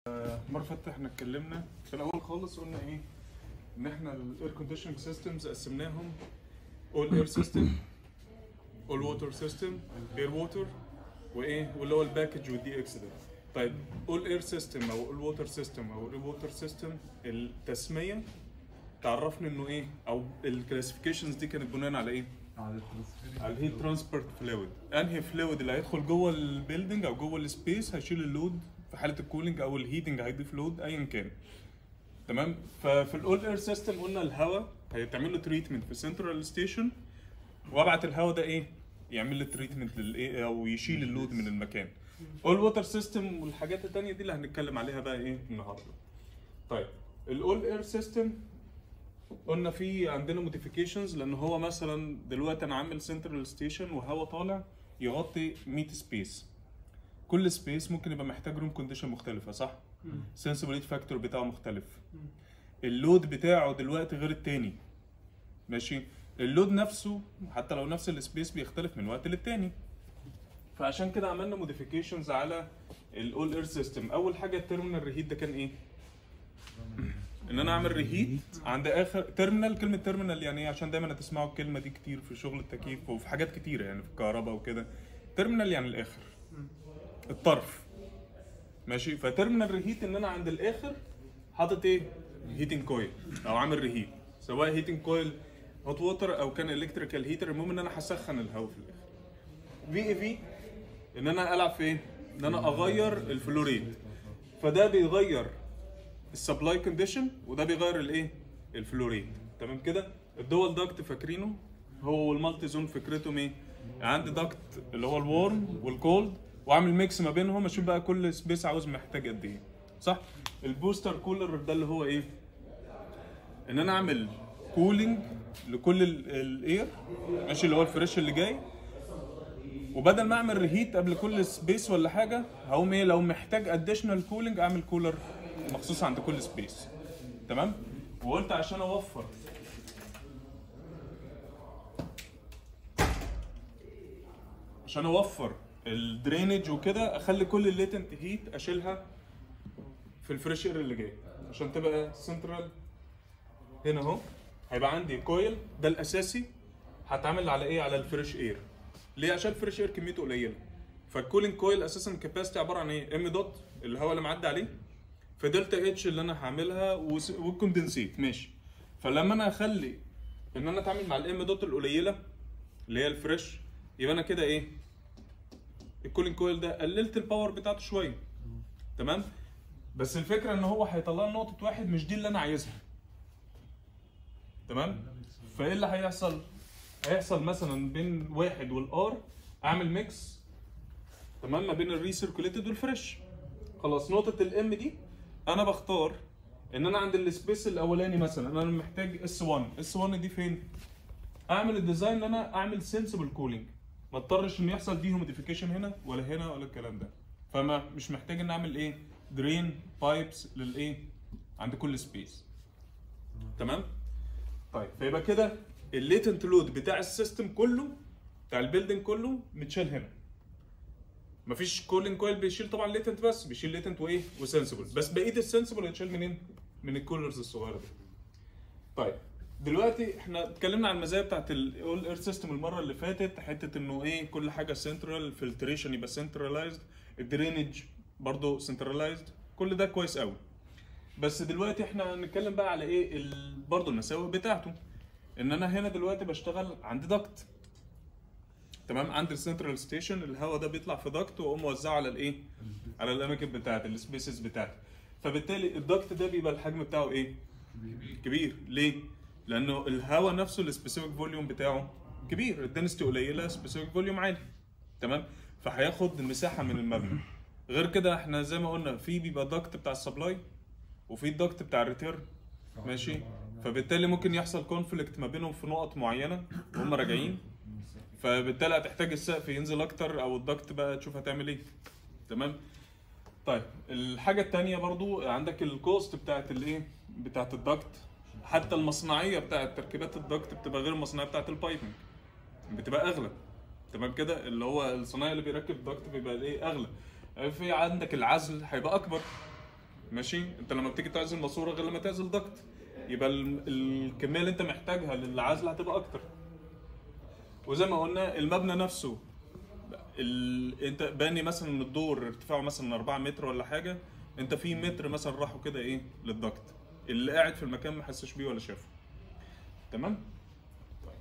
المره اللي فاتت احنا اتكلمنا في الاول خالص قلنا ايه ان احنا الاير كونديشننج سيستمز قسمناهم اول اير سيستم اول ووتر سيستم اير ووتر وايه واللي هو الباكج والدي اكس ده طيب اول اير سيستم او اول ووتر سيستم او اير ووتر سيستم التسميه تعرفني انه ايه او الكلاسيفيكيشنز دي كانت بناء على ايه على الهيت ترانسبورت فلويد انهي فلويد اللي هيدخل جوه البيلدنج او جوه السبيس هيشيل اللود في حاله الكولينج او الهيتنج هيضيف لود ايا كان تمام ففي الاول اير سيستم قلنا الهواء هيتعمل له تريتمنت في سنترال ستيشن وابعت الهواء ده ايه يعمل له تريتمنت للايه او يشيل اللود من المكان اول ووتر سيستم والحاجات التانية دي اللي هنتكلم عليها بقى ايه النهارده طيب الاول اير سيستم قلنا في عندنا موديفيكيشنز لان هو مثلا دلوقتي انا عامل سنترال ستيشن وهواء طالع يغطي 100 سبيس كل سبيس ممكن يبقى محتاج روم كونديشن مختلفه صح سنسبيليتي فاكتور بتاعه مختلف اللود بتاعه دلوقتي غير التاني ماشي اللود نفسه حتى لو نفس السبيس بيختلف من وقت للتاني فعشان كده عملنا موديفيكيشنز على الاول اير سيستم اول حاجه التيرمينال ريهيت ده كان ايه ان انا اعمل ريهيت عند اخر تيرمينال كلمه تيرمينال يعني ايه عشان دايما هتسمعوا الكلمه دي كتير في شغل التكييف وفي حاجات كتيره يعني في الكهرباء وكده تيرمينال يعني الاخر الطرف ماشي فتيرمينال ريهيت ان انا عند الاخر حاطط ايه هيتنج كويل او عامل ريهيت سواء هيتنج كويل هوت ووتر او كان الكتريكال هيتر المهم ان انا هسخن الهواء في الاخر في اي في ان انا العب في ايه ان انا اغير الفلو ريت فده بيغير السبلاي كونديشن وده بيغير الايه الفلو ريت تمام كده الدول داكت فاكرينه هو والمالتي زون فكرتهم ايه عندي داكت اللي هو الورم والكولد واعمل ميكس ما بينهم اشوف بقى كل سبيس عاوز محتاج قد ايه صح البوستر كولر ده اللي هو ايه ان انا اعمل كولينج لكل الاير ماشي اللي هو الفريش اللي جاي وبدل ما اعمل ريهيت قبل كل سبيس ولا حاجه هقوم ايه لو محتاج اديشنال كولينج اعمل كولر مخصوص عند كل سبيس تمام وقلت عشان اوفر عشان اوفر الدرينج وكده اخلي كل الليتنت هيت اشيلها في الفريش اير اللي جاي عشان تبقى سنترال هنا اهو هيبقى عندي كويل ده الاساسي هتعمل على ايه على الفريش اير ليه عشان الفريش اير كميته قليله فالكولينج كويل اساسا كاباسيتي عباره عن ايه ام دوت الهواء اللي معدي عليه في دلتا اتش اللي انا هعملها وس- والكوندنسيت ماشي فلما انا اخلي ان انا اتعامل مع الام دوت القليله اللي هي الفريش يبقى انا كده ايه الكولينج كويل ده قللت الباور بتاعته شويه تمام بس الفكره ان هو هيطلع لي نقطه واحد مش دي اللي انا عايزها تمام فايه اللي هيحصل هيحصل مثلا بين واحد والار اعمل ميكس تمام ما بين الريسيركوليتد والفريش خلاص نقطه الام دي انا بختار ان انا عند السبيس الاولاني مثلا انا محتاج اس 1 اس 1 دي فين اعمل الديزاين ان انا اعمل سنسبل كولينج ما اضطرش ان يحصل دي هوميديفيكيشن هنا ولا هنا ولا الكلام ده فما مش محتاج ان اعمل ايه درين بايبس للايه عند كل سبيس تمام طيب فيبقى كده الليتنت لود بتاع السيستم كله بتاع البيلدنج كله متشال هنا مفيش كولينج كويل بيشيل طبعا ليتنت بس بيشيل ليتنت وايه وسنسبل بس بقيه السنسبل هيتشال منين من الكولرز الصغيره دي طيب دلوقتي احنا اتكلمنا عن المزايا بتاعت الاول اير سيستم المره اللي فاتت حته انه ايه كل حاجه سنترال فلتريشن يبقى سنترلايزد الدرينج برضه سنترلايزد كل ده كويس قوي بس دلوقتي احنا هنتكلم بقى على ايه ال... برضه المساوئ بتاعته ان انا هنا دلوقتي بشتغل عندي دكت تمام عند السنترال ستيشن الهواء ده بيطلع في دكت واقوم موزعه على الايه على الاماكن بتاعتي السبيسز بتاعتي فبالتالي الدكت ده بيبقى الحجم بتاعه ايه كبير ليه لانه الهواء نفسه السبيسيفيك فوليوم بتاعه كبير الدنستي قليله سبيسيفيك فوليوم عالي تمام فهياخد مساحه من المبنى غير كده احنا زي ما قلنا في بيبقى دكت بتاع السبلاي وفي الدكت بتاع الريتيرن ماشي فبالتالي ممكن يحصل كونفليكت ما بينهم في نقط معينه وهم راجعين فبالتالي هتحتاج السقف ينزل اكتر او الدكت بقى تشوف هتعمل ايه تمام طيب الحاجه التانية برضو عندك الكوست بتاعت الايه بتاعت الدكت حتى المصنعيه بتاعت تركيبات الدكت بتبقى غير المصنعيه بتاعت البايبنج بتبقى اغلى تمام كده اللي هو الصنايعي اللي بيركب الدكت بيبقى ايه اغلى في عندك العزل هيبقى اكبر ماشي انت لما بتيجي تعزل ماسوره غير لما تعزل ضغط يبقى ال- الكميه اللي انت محتاجها للعزل هتبقى اكتر وزي ما قلنا المبنى نفسه ال... انت باني مثلا من الدور ارتفاعه مثلا 4 متر ولا حاجه انت في متر مثلا راحوا كده ايه للضغط اللي قاعد في المكان ما حسش بيه ولا شافه تمام طيب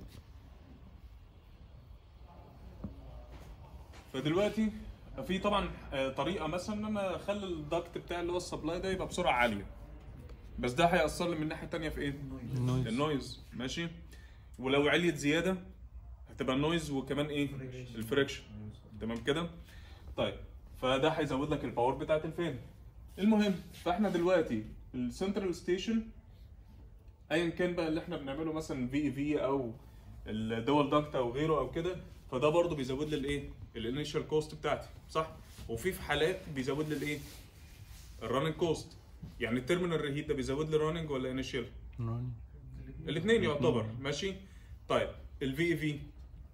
فدلوقتي في طبعا آه، طريقه مثلا ان انا اخلي الضغط بتاعي اللي هو السبلاي ده يبقى بسرعه عاليه بس ده هيأثر لي من الناحيه التانيه في ايه؟ النويز النويز ماشي ولو عليت زياده هتبقى النويز وكمان ايه؟ الفريكشن تمام كده؟ طيب فده هيزود لك الباور بتاعت الفان المهم فاحنا دلوقتي السنترال ستيشن ايا كان بقى اللي احنا بنعمله مثلا في اي في او الدول داكت او غيره او كده فده برضه بيزود لي الايه؟ الانيشال كوست بتاعتي صح؟ وفي في حالات بيزود لي الايه؟ الرننج كوست يعني التيرمينال ريهيت ده بيزود لي رننج ولا انيشال؟ راني الاثنين يعتبر ماشي طيب الفي اي في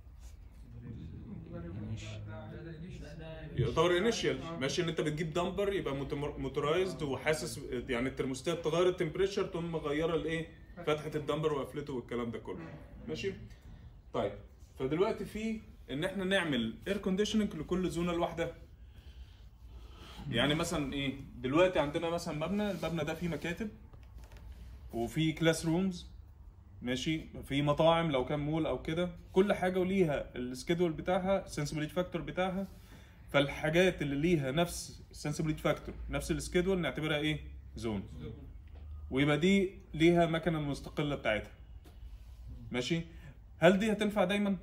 يعتبر انيشال ماشي ان انت بتجيب دمبر يبقى موتورايزد وحاسس يعني الترموستات تغير التمبريتشر تقوم مغيره الايه فتحه الدمبر وقفلته والكلام ده كله ماشي طيب فدلوقتي في ان احنا نعمل اير كونديشننج لكل زونه لوحدها يعني مثلا ايه دلوقتي عندنا مثلا مبنى المبنى ده فيه مكاتب وفي كلاس رومز ماشي في مطاعم لو كان مول او كده كل حاجه وليها السكيدول بتاعها السنسبيليتي فاكتور بتاعها فالحاجات اللي ليها نفس السنسبيليتي فاكتور نفس السكيدول نعتبرها ايه زون ويبقى دي ليها مكنه المستقله بتاعتها ماشي هل دي هتنفع دايما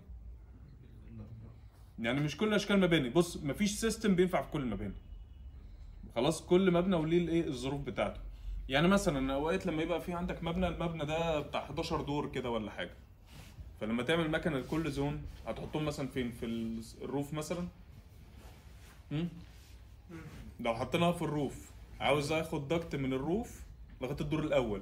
يعني مش كل اشكال مباني بص مفيش سيستم بينفع في كل المباني خلاص كل مبنى وليه الايه الظروف بتاعته يعني مثلا اوقات لما يبقى في عندك مبنى المبنى ده بتاع 11 دور كده ولا حاجه فلما تعمل مكنه لكل زون هتحطهم مثلا فين في ال- الروف مثلا مم؟ لو حطيناها في الروف عاوز اخد ضغط من الروف لغايه الدور الاول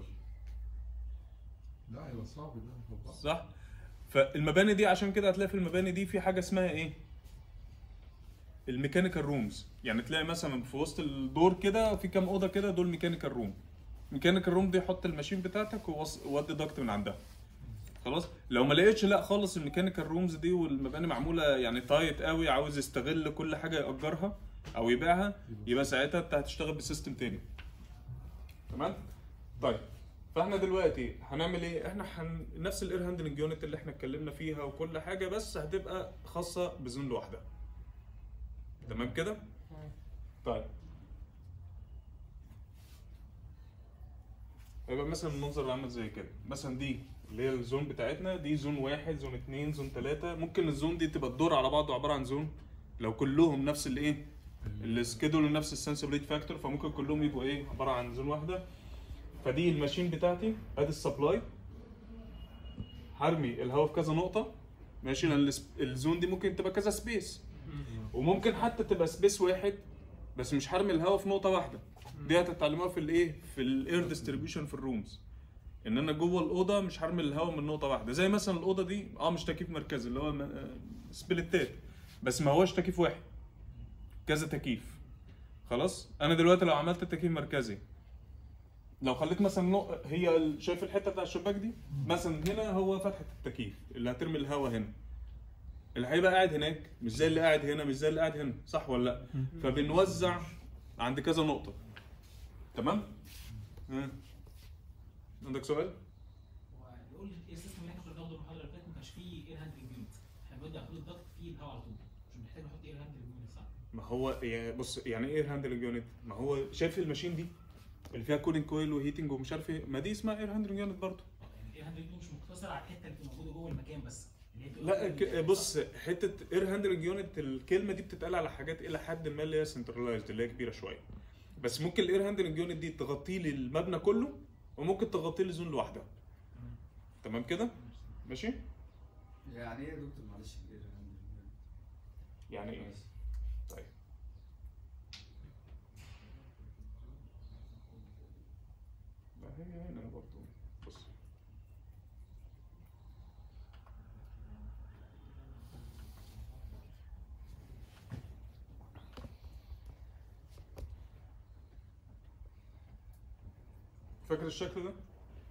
لا هيبقى صعب ده هيبقى صعب. صح فالمباني دي عشان كده هتلاقي في المباني دي في حاجه اسمها ايه الميكانيكال رومز يعني تلاقي مثلا في وسط الدور كده في كام اوضه كده دول ميكانيكال روم ميكانيكال روم دي حط الماشين بتاعتك ووص- وودي ضغط من عندها خلاص لو ما لقيتش لا خالص الميكانيكال رومز دي والمباني معموله يعني تايت قوي عاوز يستغل كل حاجه ياجرها او يبيعها يبقى ساعتها انت هتشتغل بسيستم تاني تمام طيب فاحنا دلوقتي هنعمل ايه احنا هن... نفس الاير هاندلنج يونت اللي احنا اتكلمنا فيها وكل حاجه بس هتبقى خاصه بزون لوحدها تمام كده طيب هيبقى مثلا المنظر عامل زي كده مثلا دي اللي هي الزون بتاعتنا دي زون واحد زون اتنين زون تلاتة ممكن الزون دي تبقى الدور على بعضه عباره عن زون لو كلهم نفس الايه السكيدول ونفس السنسبيليتي فاكتور فممكن كلهم يبقوا ايه عباره عن زون واحده فدي الماشين بتاعتي ادي السبلاي هرمي الهواء في كذا نقطه ماشي لان الس- الزون دي ممكن تبقى كذا سبيس وممكن حتى تبقى سبيس واحد بس مش هرمي الهواء في نقطه واحده دي هتتعلموها في الايه في الاير ديستريبيوشن في الرومز ان انا جوه الاوضه مش هرمي الهواء من نقطه واحده زي مثلا الاوضه دي اه مش تكييف مركزي اللي هو الم- آه، سبليتات بس ما هوش تكييف واحد كذا تكييف خلاص انا دلوقتي لو عملت تكييف مركزي لو خليت مثلا نق... هي ال- شايف الحته بتاع الشباك دي مثلا هنا هو فتحه التكييف اللي هترمي الهواء هنا اللي هيبقى قاعد هناك مش زي اللي قاعد هنا مش زي اللي قاعد هنا صح ولا لا فبنوزع عند كذا نقطه تمام ها. عندك سؤال نقول ايه السيستم اللي احنا كنا بناخده المحاضره اللي فاتت ما كانش فيه اير هاندلنج يونت احنا بنودي على طول الضغط فيه الهواء على طول مش محتاج نحط اير هاندلنج يونت صح؟ ما هو يعني بص يعني ايه هاندلنج يونت ما هو شايف الماشين دي اللي فيها كولينج كويل وهيتنج ومش عارف ايه ما دي اسمها اير هاندلنج يونت برضه يعني الاير هاندلنج يونت مش مقتصر على الحته اللي بتبقى موجوده جوه المكان بس اللي هي بتبقى لا جوه ك- المكان، بص صح؟ حته اير هاندلنج يونت الكلمه دي بتتقال على حاجات الى حد ما اللي هي سنترلايزد اللي هي كبيره شويه بس ممكن الاير هاندلنج يونت دي تغطي لي المبنى كله وممكن تغطي لي زون لوحدها تمام كده ماشي يعني ايه يا دكتور معلش كده يعني ايه طيب لا هي هنا برضه بص فاكر الشكل ده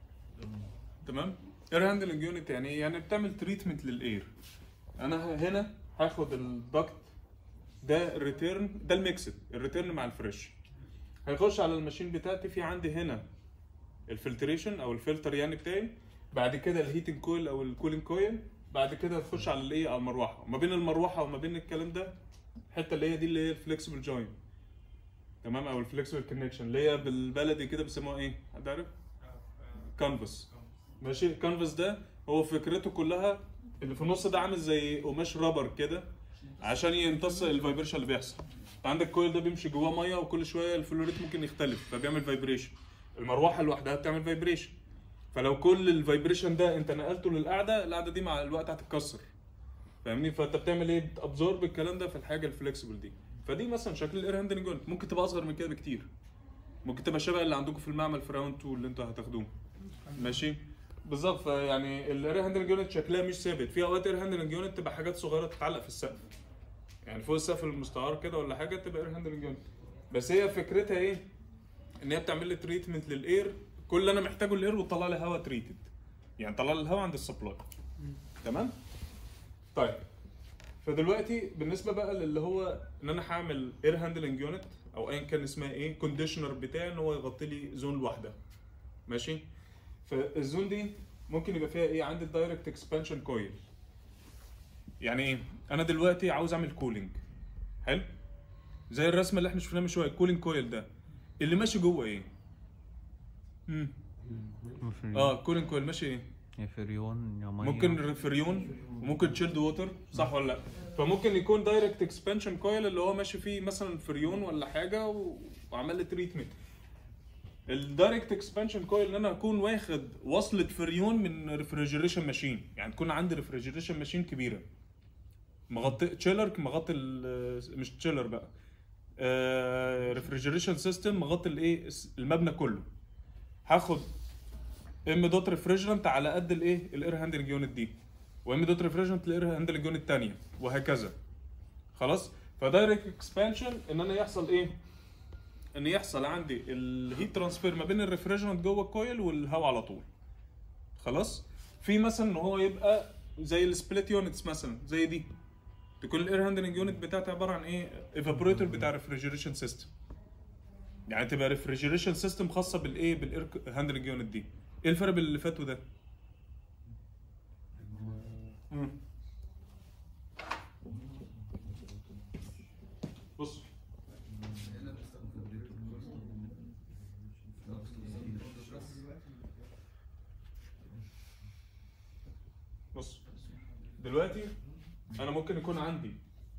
تمام اير هاندلنج يونت يعني ايه يعني بتعمل تريتمنت للاير انا هنا هاخد الدكت ده الريتيرن ده الميكسد الريتيرن مع الفريش هيخش على الماشين بتاعتي في عندي هنا الفلتريشن او الفلتر يعني بتاعي بعد كده الهيتنج كويل او الكولينج كويل بعد كده تخش على الايه على المروحه وما بين المروحه وما بين الكلام ده الحته اللي هي دي اللي هي الفليكسبل جوينت تمام او الفليكسبل كونكشن اللي هي بالبلدي كده بيسموها ايه حد عارف كانفاس ماشي الكانفاس ده هو فكرته كلها اللي في النص ده عامل زي قماش رابر كده عشان يمتص الفايبريشن اللي بيحصل انت عندك الكويل ده بيمشي جواه ميه وكل شويه الفلوريت ممكن يختلف فبيعمل فايبريشن المروحه لوحدها بتعمل فايبريشن فلو كل الفايبريشن ده انت نقلته للقعده القعده دي مع الوقت هتتكسر فاهمني فانت بتعمل ايه بتابزورب الكلام ده في الحاجه الفليكسبل دي فدي مثلا شكل الاير هاندلنج يونت ممكن تبقى اصغر من كده بكتير ممكن تبقى شبه اللي عندكم في المعمل في راوند 2 اللي انتوا هتاخدوه ماشي بالظبط فيعني الاير هاندلنج يونت شكلها مش ثابت في اوقات اير هاندلنج يونت تبقى حاجات صغيره تتعلق في السقف يعني فوق السقف المستعار كده ولا حاجه تبقى اير هاندلنج يونت بس هي فكرتها ايه ان هي بتعمل لي تريتمنت للاير كل اللي انا محتاجه الاير وتطلع لي هواء تريتد يعني طلع لي الهواء عند السبلاي تمام طيب فدلوقتي بالنسبه بقى للي هو ان انا هعمل اير هاندلنج يونت او ايا كان اسمها ايه كونديشنر بتاعي ان هو يغطي لي زون لوحدها ماشي فالزون دي ممكن يبقى فيها ايه عندي الدايركت اكسبانشن كويل يعني ايه انا دلوقتي عاوز اعمل كولينج حلو زي الرسمه اللي احنا شفناها من شويه الكولينج كويل ده اللي ماشي جوه ايه امم اه كولينج كويل ماشي ايه يا فريون يا ميه ممكن فريون وممكن تشيلد ووتر صح ولا لا فممكن يكون دايركت اكسبانشن كويل اللي هو ماشي فيه مثلا فريون ولا حاجه و- وعمل لي تريتمنت الدايركت اكسبانشن كويل ان انا اكون واخد وصله فريون من ريفريجريشن ماشين يعني تكون عندي ريفريجريشن ماشين كبيره مغطي تشيلر مغطي ال- مش تشيلر بقى ريفريجريشن سيستم مغطي الايه المبنى كله هاخد ام دوت ريفريجرنت على قد الايه الاير هاندلنج يونت دي وام دوت ريفريجرنت الاير هاندلنج يونت الثانيه وهكذا خلاص فدايركت اكسبانشن ان انا يحصل ايه ان يحصل عندي الهيت ترانسفير ما بين الريفريجرنت جوه الكويل والهواء على طول خلاص في مثلا ان هو يبقى زي السبليت يونتس مثلا زي دي تكون الاير هاندلنج يونت بتاعتي عباره عن ايه ايفابوريتور بتاع ريفريجريشن سيستم يعني تبقى ريفريجريشن سيستم خاصه بالايه بالاير هاندلنج يونت دي ايه الفرق بين اللي فات وده مم. بص هنا بنستخدم بص دلوقتي انا ممكن يكون عندي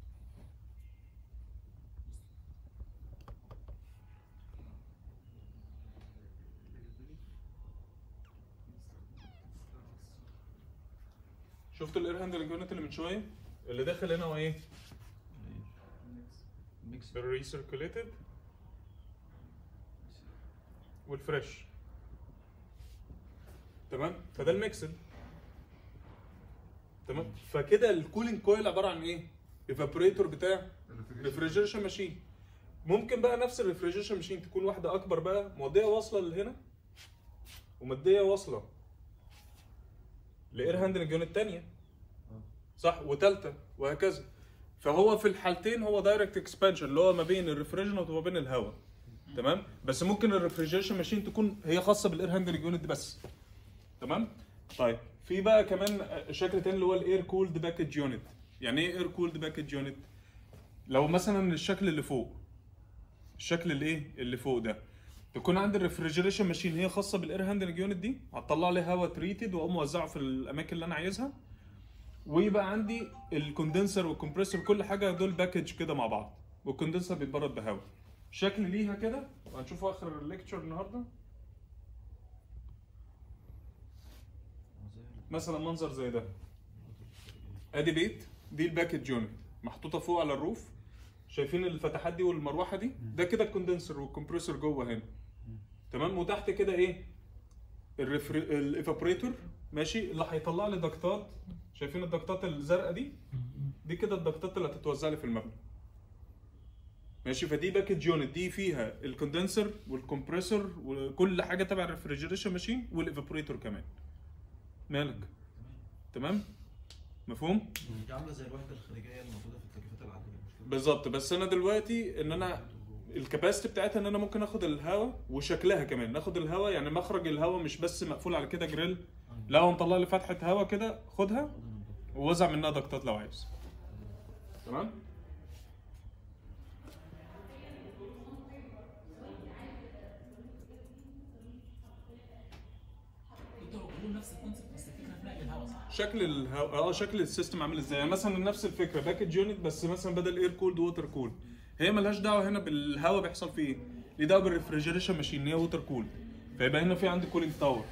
شفت الاير هاندلنج يونت اللي من شويه اللي داخل هنا هو ايه ميكس الريسيركوليتد والفريش تمام فده الميكسد تمام فكده الكولينج كويل عباره عن ايه ايفابوريتور بتاع ريفريجريشن ماشين ممكن بقى نفس الريفريجريشن ماشين تكون واحده اكبر بقى موديه واصله لهنا ومديه واصله لاير هاندلنج يونت الثانيه صح وثالثه وهكذا فهو في الحالتين هو دايركت اكسبانشن اللي هو ما بين الريفريجرنت وما بين الهواء تمام بس ممكن الريفريجريشن ماشين تكون هي خاصه بالاير هاندلنج يونت بس تمام طيب في بقى كمان شكل تاني اللي هو الاير كولد باكج يونت يعني ايه اير كولد باكج يونت لو مثلا الشكل اللي فوق الشكل اللي ايه اللي فوق ده تكون عندي الريفريجريشن ماشين هي خاصه بالاير هاندلنج يونت دي هتطلع لي هواء تريتد واقوم موزعه في الاماكن اللي انا عايزها ويبقى عندي الكوندنسر والكمبريسور كل حاجه دول باكج كده مع بعض والكوندنسر بيتبرد بهواء شكل ليها كده وهنشوفه اخر الليكتشر النهارده مثلا منظر زي ده ادي بيت دي الباكج يونت محطوطه فوق على الروف شايفين الفتحات دي والمروحه دي ده كده الكوندنسر والكمبريسور جوه هنا تمام وتحت كده ايه الريفري... الايفابوريتور ماشي اللي هيطلع لي ضغطات شايفين الضغطات الزرقاء دي دي كده الضغطات اللي هتتوزع لي في المبنى ماشي فدي باكج يونت دي فيها الكوندنسر والكمبريسور وكل حاجه تبع الريفريجريشن ماشين والايفابوريتور كمان مالك تمام مفهوم دي عامله زي الوحده الخارجيه الموجوده في التكييفات العاديه مش كده؟ بالظبط بس انا دلوقتي ان انا الكباستي بتاعتها ان انا ممكن اخد الهواء وشكلها كمان ناخد الهواء يعني مخرج الهواء مش بس مقفول على كده جريل لا هو مطلع لي فتحه هواء كده خدها ووزع منها ضغطات لو عايز تمام انتوا كلهم نفس الكونسيبت بس الفكره في نقل الهواء صح؟ شكل الهواء اه شكل السيستم عامل ازاي يعني مثلا نفس الفكره باكج يونت بس مثلا بدل اير كولد ووتر كول هي ملهاش دعوه هنا بالهواء بيحصل فيه ايه ليه دعوه بالريفريجريشن ماشين ان هي ووتر كول فيبقى هنا في عندي كولينج تاور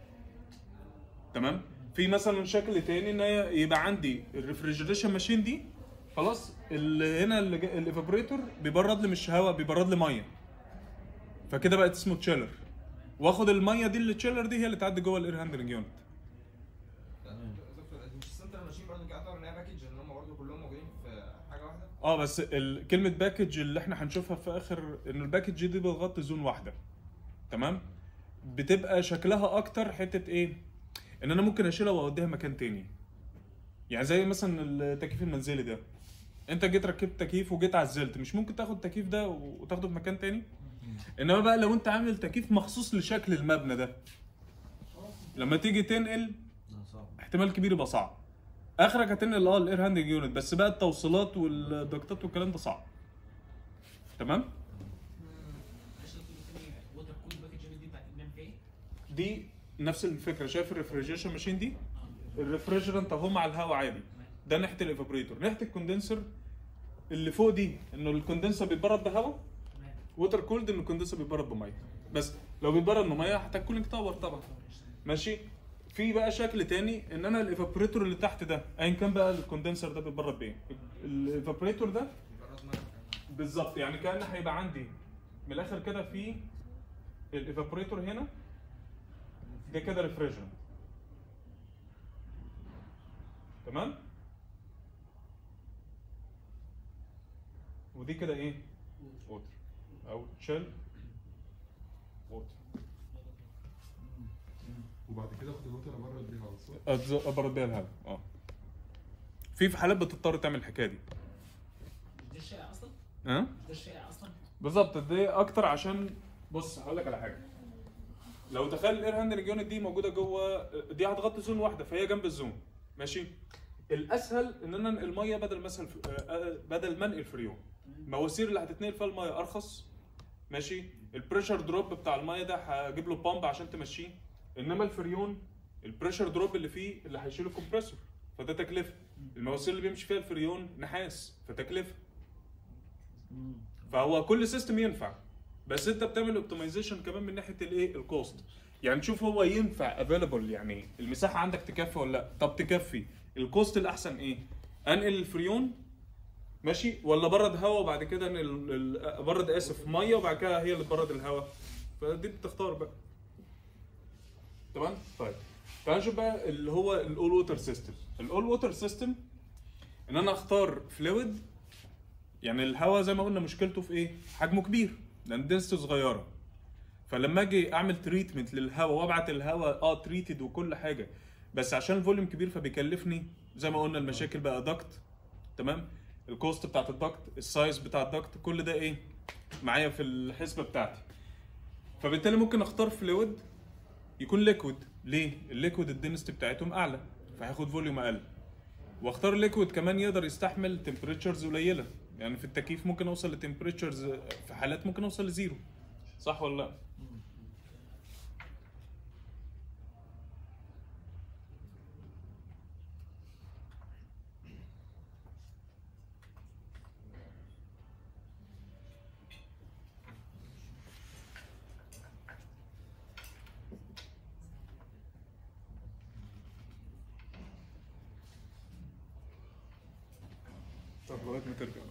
تمام في مثلا شكل تاني ان هي يبقى عندي الريفريجريشن ماشين دي خلاص اللي هنا الايفابريتور بيبرد لي مش هواء بيبرد لي ميه فكده بقت اسمه تشيلر واخد الميه دي اللي تشيلر دي هي اللي تعدي جوه الاير هاندلنج يونت دكتور مش السنترال ماشين برضه كده اعتبر ان هي باكج ان هم برضه كلهم موجودين في حاجه واحده اه بس ال- كلمة باكج اللي احنا هنشوفها في اخر ان الباكج دي بتغطي زون واحدة تمام بتبقى شكلها اكتر حتة ايه ان انا ممكن اشيلها واوديها مكان تاني يعني زي مثلا التكييف المنزلي ده انت جيت ركبت تكييف وجيت عزلت مش ممكن تاخد التكييف ده وتاخده في مكان تاني انما بقى لو انت عامل تكييف مخصوص لشكل المبنى ده لما تيجي تنقل لا صعب احتمال كبير يبقى صعب اخرك هتنقل اه الاير هاندنج يونت بس بقى التوصيلات والضغطات والكلام ده صعب تمام معلش دكتور تاني ووتر كول باكج دي بتاعت بنعمل فيها ايه؟ دي نفس الفكره شايف الريفريجريشن ماشين دي الريفريجرنت اهو مع الهواء عادي ده ناحيه الايفابريتور ناحيه الكوندنسر اللي فوق دي انه الكوندنسر بيتبرد بهواء تمام ووتر كولد ان الكوندنسر بيتبرد بميه بس لو بيتبرد بميه هحتاج كولينج تاور طبعا ماشي في بقى شكل تاني ان انا الايفابريتور اللي تحت ده ايا كان بقى الكوندنسر ده بيتبرد بايه الايفابريتور ده مجرد ما بالظبط يعني كان هيبقى عندي من الاخر كده في الايفابوريتور هنا ده كده ريفريجرنت تمام ودي كده ايه ووتر او تشيل ووتر وبعد كده اخد الوتر ابرد بيها على الصوت ابرد بيها الهواء اه في في حالات بتضطر تعمل الحكايه دي مش ده الشائع اصلا؟ ها مش ده الشائع اصلا؟ بالظبط دي اكتر عشان بص هقول لك على حاجه لو تخيل الاير هاندلنج يونت دي موجوده جوه دي هتغطي زون واحده فهي جنب الزون ماشي الاسهل ان انا انقل ميه بدل مثلا آه، بدل ما انقل فريون المواسير اللي هتتنقل فيها الميه ارخص ماشي البريشر دروب بتاع الميه ده هجيب له بامب عشان تمشيه انما الفريون البريشر دروب اللي فيه اللي هيشيله كومبريسور فده تكلفه المواسير اللي بيمشي فيها الفريون نحاس فتكلفه فهو كل سيستم ينفع بس انت بتعمل اوبتمايزيشن كمان من ناحيه الايه الكوست يعني تشوف هو ينفع افيلبل يعني المساحه عندك تكفي ولا لا طب تكفي الكوست الاحسن ايه انقل الفريون ماشي ولا برد هواء وبعد كده انقل ال- برد اسف ميه وبعد كده هي اللي تبرد الهواء فدي بتختار بقى تمام طيب تعال نشوف بقى اللي هو الاول ووتر سيستم الاول ووتر سيستم ان انا اختار فلويد يعني الهواء زي ما قلنا مشكلته في ايه؟ حجمه كبير لان دنسته صغيره فلما اجي اعمل تريتمنت للهواء وابعت الهواء اه تريتد وكل حاجه بس عشان الفوليوم كبير فبيكلفني زي ما قلنا المشاكل بقى دكت تمام الكوست بتاعت الدكت السايز بتاع الدكت كل ده ايه معايا في الحسبه بتاعتي فبالتالي ممكن اختار فلويد يكون ليكويد ليه الليكويد الدنستي بتاعتهم اعلى فهياخد فوليوم اقل واختار ليكويد كمان يقدر يستحمل تمبريتشرز قليله يعني في التكييف ممكن اوصل لتمبريتشرز في حالات ممكن اوصل لزيرو صح ولا لا طب لغايه ما ترجع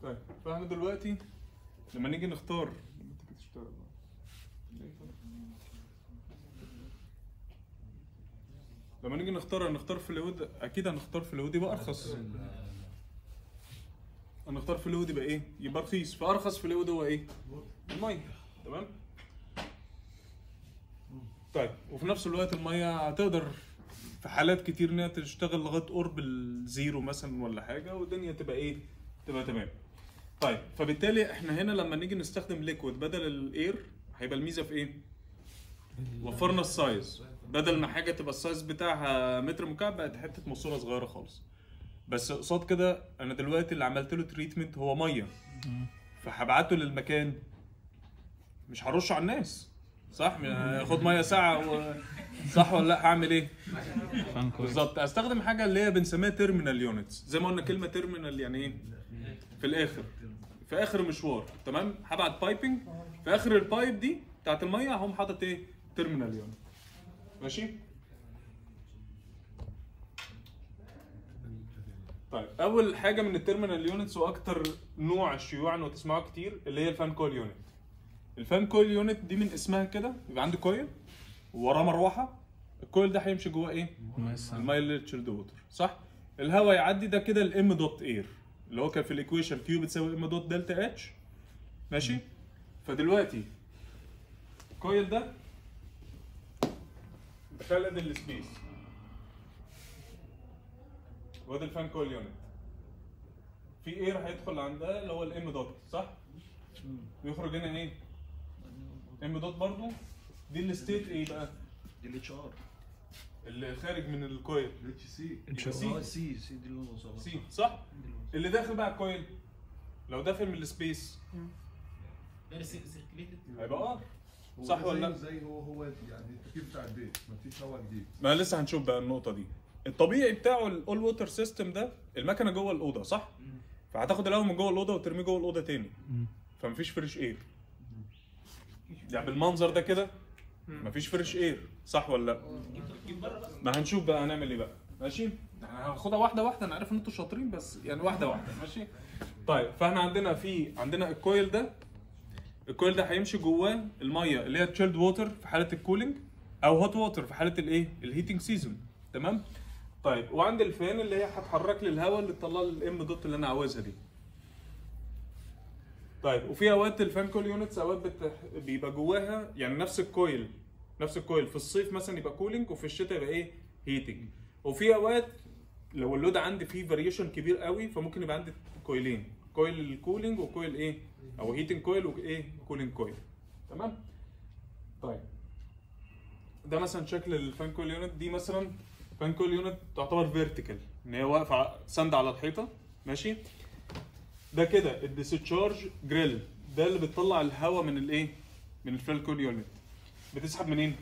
طيب فاحنا دلوقتي لما نيجي نختار لما نيجي نختار هنختار فلويد اكيد هنختار فلويد يبقى ارخص هنختار فلويد يبقى ايه يبقى رخيص فارخص فلويد هو ايه الميه تمام طيب وفي نفس الوقت الميه هتقدر في حالات كتير انها تشتغل لغايه قرب الزيرو مثلا ولا حاجه والدنيا تبقى ايه تبقى تمام طيب فبالتالي احنا هنا لما نيجي نستخدم ليكويد بدل الاير هيبقى الميزه في ايه وفرنا السايز بدل ما حاجه تبقى السايز بتاعها متر مكعب بقت حته ماسوره صغيره خالص بس قصاد كده انا دلوقتي اللي عملت له تريتمنت هو ميه فهبعته للمكان مش هرش على الناس صح خد ميه ساعه و... صح ولا لا هعمل ايه فان كويس بالظبط استخدم حاجه اللي هي بنسميها تيرمينال يونتس زي ما قلنا كلمه تيرمينال يعني ايه في الاخر في اخر مشوار تمام هبعت بايبنج في اخر البايب دي بتاعت الميه هقوم حاطط ايه تيرمينال يونت ماشي طيب اول حاجه من التيرمينال يونتس واكتر نوع شيوعا وتسمعوه كتير اللي هي الفان كول يونت الفان كويل يونت دي من اسمها كده يبقى عندي كويل ووراه مروحه الكويل ده هيمشي جواه ايه مثلا المايه اللي تشيلد ووتر صح الهواء يعدي ده كده الام دوت اير اللي هو كان في الايكويشن كيو بتساوي ام دوت دلتا اتش ماشي فدلوقتي الكويل ده دخل ادي السبيس وادي الفان كويل يونت في اير هيدخل عندها اللي هو الام دوت صح ويخرج هنا ايه ام دوت برضو دي الستيت ايه بقى دي الاتش ار اللي خارج من الكويل اتش سي يبقى سي اه سي سي دي اللي هو صار. سي صح اللي داخل بقى الكويل لو داخل من السبيس ده سيركليتد هيبقى اه صح ولا لا؟ زي هو هو يعني التركيب بتاع البيت مفيش هوا جديد ما لسه هنشوف بقى النقطه دي الطبيعي بتاعه الاول ووتر سيستم ده المكنه جوه الاوضه صح فهتاخد الهواء من جوه الاوضه وترميه جوه الاوضه تاني فمفيش فريش اير يعني بالمنظر ده كده مفيش فريش اير صح ولا لا جيب بره بقى ما هنشوف بقى هنعمل ايه بقى ماشي احنا هناخدها واحده واحده انا عارف ان انتوا شاطرين بس يعني واحده واحده ماشي طيب فاحنا عندنا في عندنا الكويل ده الكويل ده هيمشي جواه الميه اللي هي تشيلد ووتر في حاله الكولينج او هوت ووتر في حاله الايه الهيتنج سيزون تمام طيب وعند الفان اللي هي هتحرك لي الهواء اللي تطلع لي الام دوت اللي انا عاوزها دي طيب وفي اوقات الفان كول يونتس اوقات بت... بيبقى جواها يعني نفس الكويل نفس الكويل في الصيف مثلا يبقى كولينج وفي الشتاء يبقى ايه هيتنج وفي اوقات لو اللود عندي فيه فاريشن كبير قوي فممكن يبقى عندي كويلين كويل الكولينج وكويل ايه او هيتنج كويل وايه كولينج كويل تمام طيب ده مثلا شكل الفان كول يونت دي مثلا فان كول يونت تعتبر فيرتيكال ان هي واقفه ع- ساند على الحيطه ماشي ده كده الديسشارج جريل ده اللي بتطلع الهواء من الايه من الفان كول يونت بتسحب منين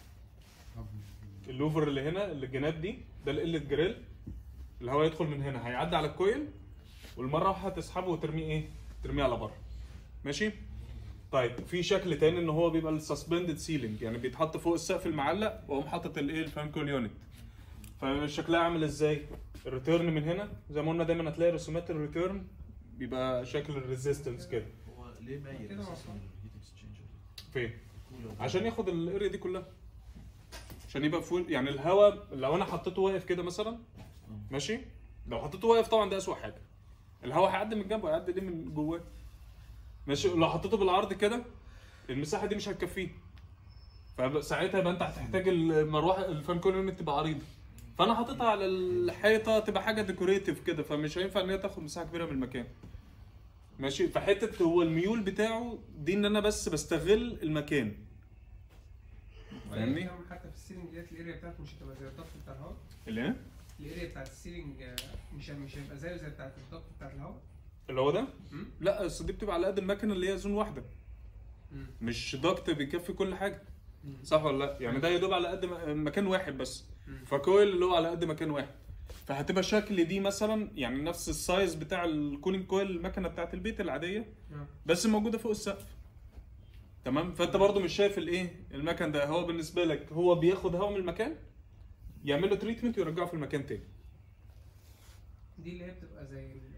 اللوفر اللي هنا اللي الجناب دي ده القلة جريل الهواء يدخل من هنا هيعدي على الكويل والمره واحده تسحبه وترميه ايه ترميه على بره ماشي طيب في شكل تاني ان هو بيبقى السسبندد سيلينج يعني بيتحط فوق السقف المعلق واقوم حاطط الايه الفان كول يونت فشكلها عامل ازاي الريتيرن من هنا زي ما قلنا دايما هتلاقي رسومات الريتيرن بيبقى شكل الريزيستنس كده هو ليه مايل كده اساسا مفهوم. الهيت اكسشينجر فين عشان ياخد الاريا دي كلها عشان يبقى فول يعني الهواء لو انا حطيته واقف كده مثلا ماشي لو حطيته واقف طبعا ده اسوأ حاجه الهواء هيعدي من جنبه هيعدي ليه من جواه ماشي لو حطيته بالعرض كده المساحه دي مش هتكفيه فساعتها يبقى انت هتحتاج المروحه الفان كول يونت تبقى عريضه فانا حاططها على الحيطه تبقى حاجه ديكوريتيف كده فمش هينفع ان هي تاخد مساحه كبيره من المكان ماشي فحته هو الميول بتاعه دي ان انا بس بستغل المكان فاهمني؟ فاهمني؟ حتى في السيلينج ديت الاريا بتاعته مش هتبقى زي الضغط بتاع الهواء اللي هنا الاريا بتاعت السيلينج آه، مش مش هيبقى زيه زي بتاعت الضغط بتاعت الهواء اللي هو ده مم. لا اصل دي بتبقى على قد المكنه اللي هي زون واحده مم. مش ضغط بيكفي كل حاجه مم. صح ولا لا يعني ده يدوب على قد م- مكان واحد بس مم. فكويل اللي هو على قد مكان واحد فهتبقى شكل دي مثلا يعني نفس السايز بتاع الكولينج كويل المكنه بتاعت البيت العاديه آه. بس موجوده فوق السقف تمام فانت برضو مش شايف الايه المكن ده هو بالنسبه لك هو بياخد هواء من المكان يعمل له تريتمنت ويرجعه في المكان تاني دي اللي هي بتبقى زي ال-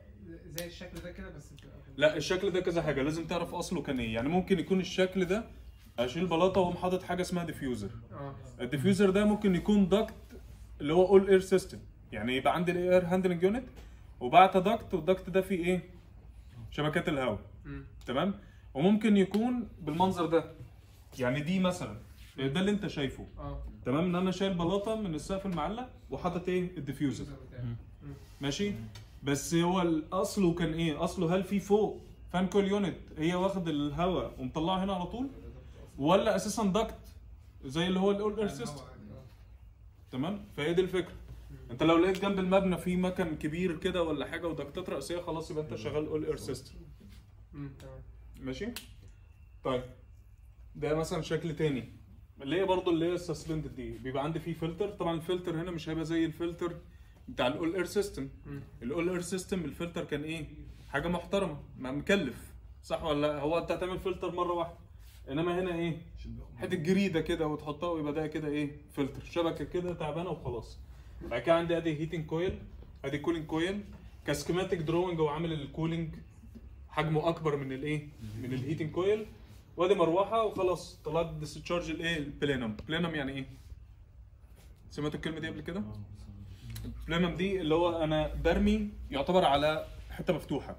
زي الشكل ده كده بس بتبقى في- لا الشكل ده كذا حاجه لازم تعرف اصله كان ايه يعني ممكن يكون الشكل ده اشيل بلاطه واقوم حاطط حاجه اسمها ديفيوزر اه الديفيوزر ده ممكن يكون داكت اللي هو اول اير سيستم يعني يبقى عندي الاير هاندلنج يونت وبعت داكت والداكت ده فيه ايه شبكات الهواء مم. تمام وممكن يكون بالمنظر ده يعني دي مثلا ده اللي انت شايفه اه تمام ان انا شايل بلاطه من السقف المعلق وحاطط ايه الديفيوزر الجزء بتاعي. ماشي بس هو الاصله كان ايه اصله هل في فوق فان كول يونت هي واخد الهواء ومطلعه هنا على طول ولا اساسا داكت زي اللي هو الاول اير سيستم الهواء عادي، آه. تمام فهي دي الفكره انت لو لقيت جنب المبنى في مكان كبير كده ولا حاجه ودكتات رئيسيه خلاص يبقى انت شغال اول اير سيستم مم، تمام ماشي طيب ده مثلا شكل تاني اللي هي برضو اللي هي السسبندد دي بيبقى عندي فيه فلتر طبعا الفلتر هنا مش هيبقى زي الفلتر بتاع الاول اير سيستم مم. الاول اير سيستم الفلتر كان ايه حاجه محترمه ما مكلف صح ولا لا هو انت هتعمل فلتر مره واحده انما هنا ايه حته جريده كده وتحطها ويبقى ده كده ايه فلتر شبكه كده تعبانه وخلاص بعد كده عندي ادي هيتنج كويل ادي كولينج كويل كسكيماتيك دروينج هو عامل الكولينج حجمه اكبر من الايه من الهيتنج كويل وادي مروحه وخلاص طلعت ديسشارج الايه البلينم بلينم يعني ايه سمعتوا الكلمه دي قبل كده البلينم دي اللي هو انا برمي يعتبر على حته مفتوحه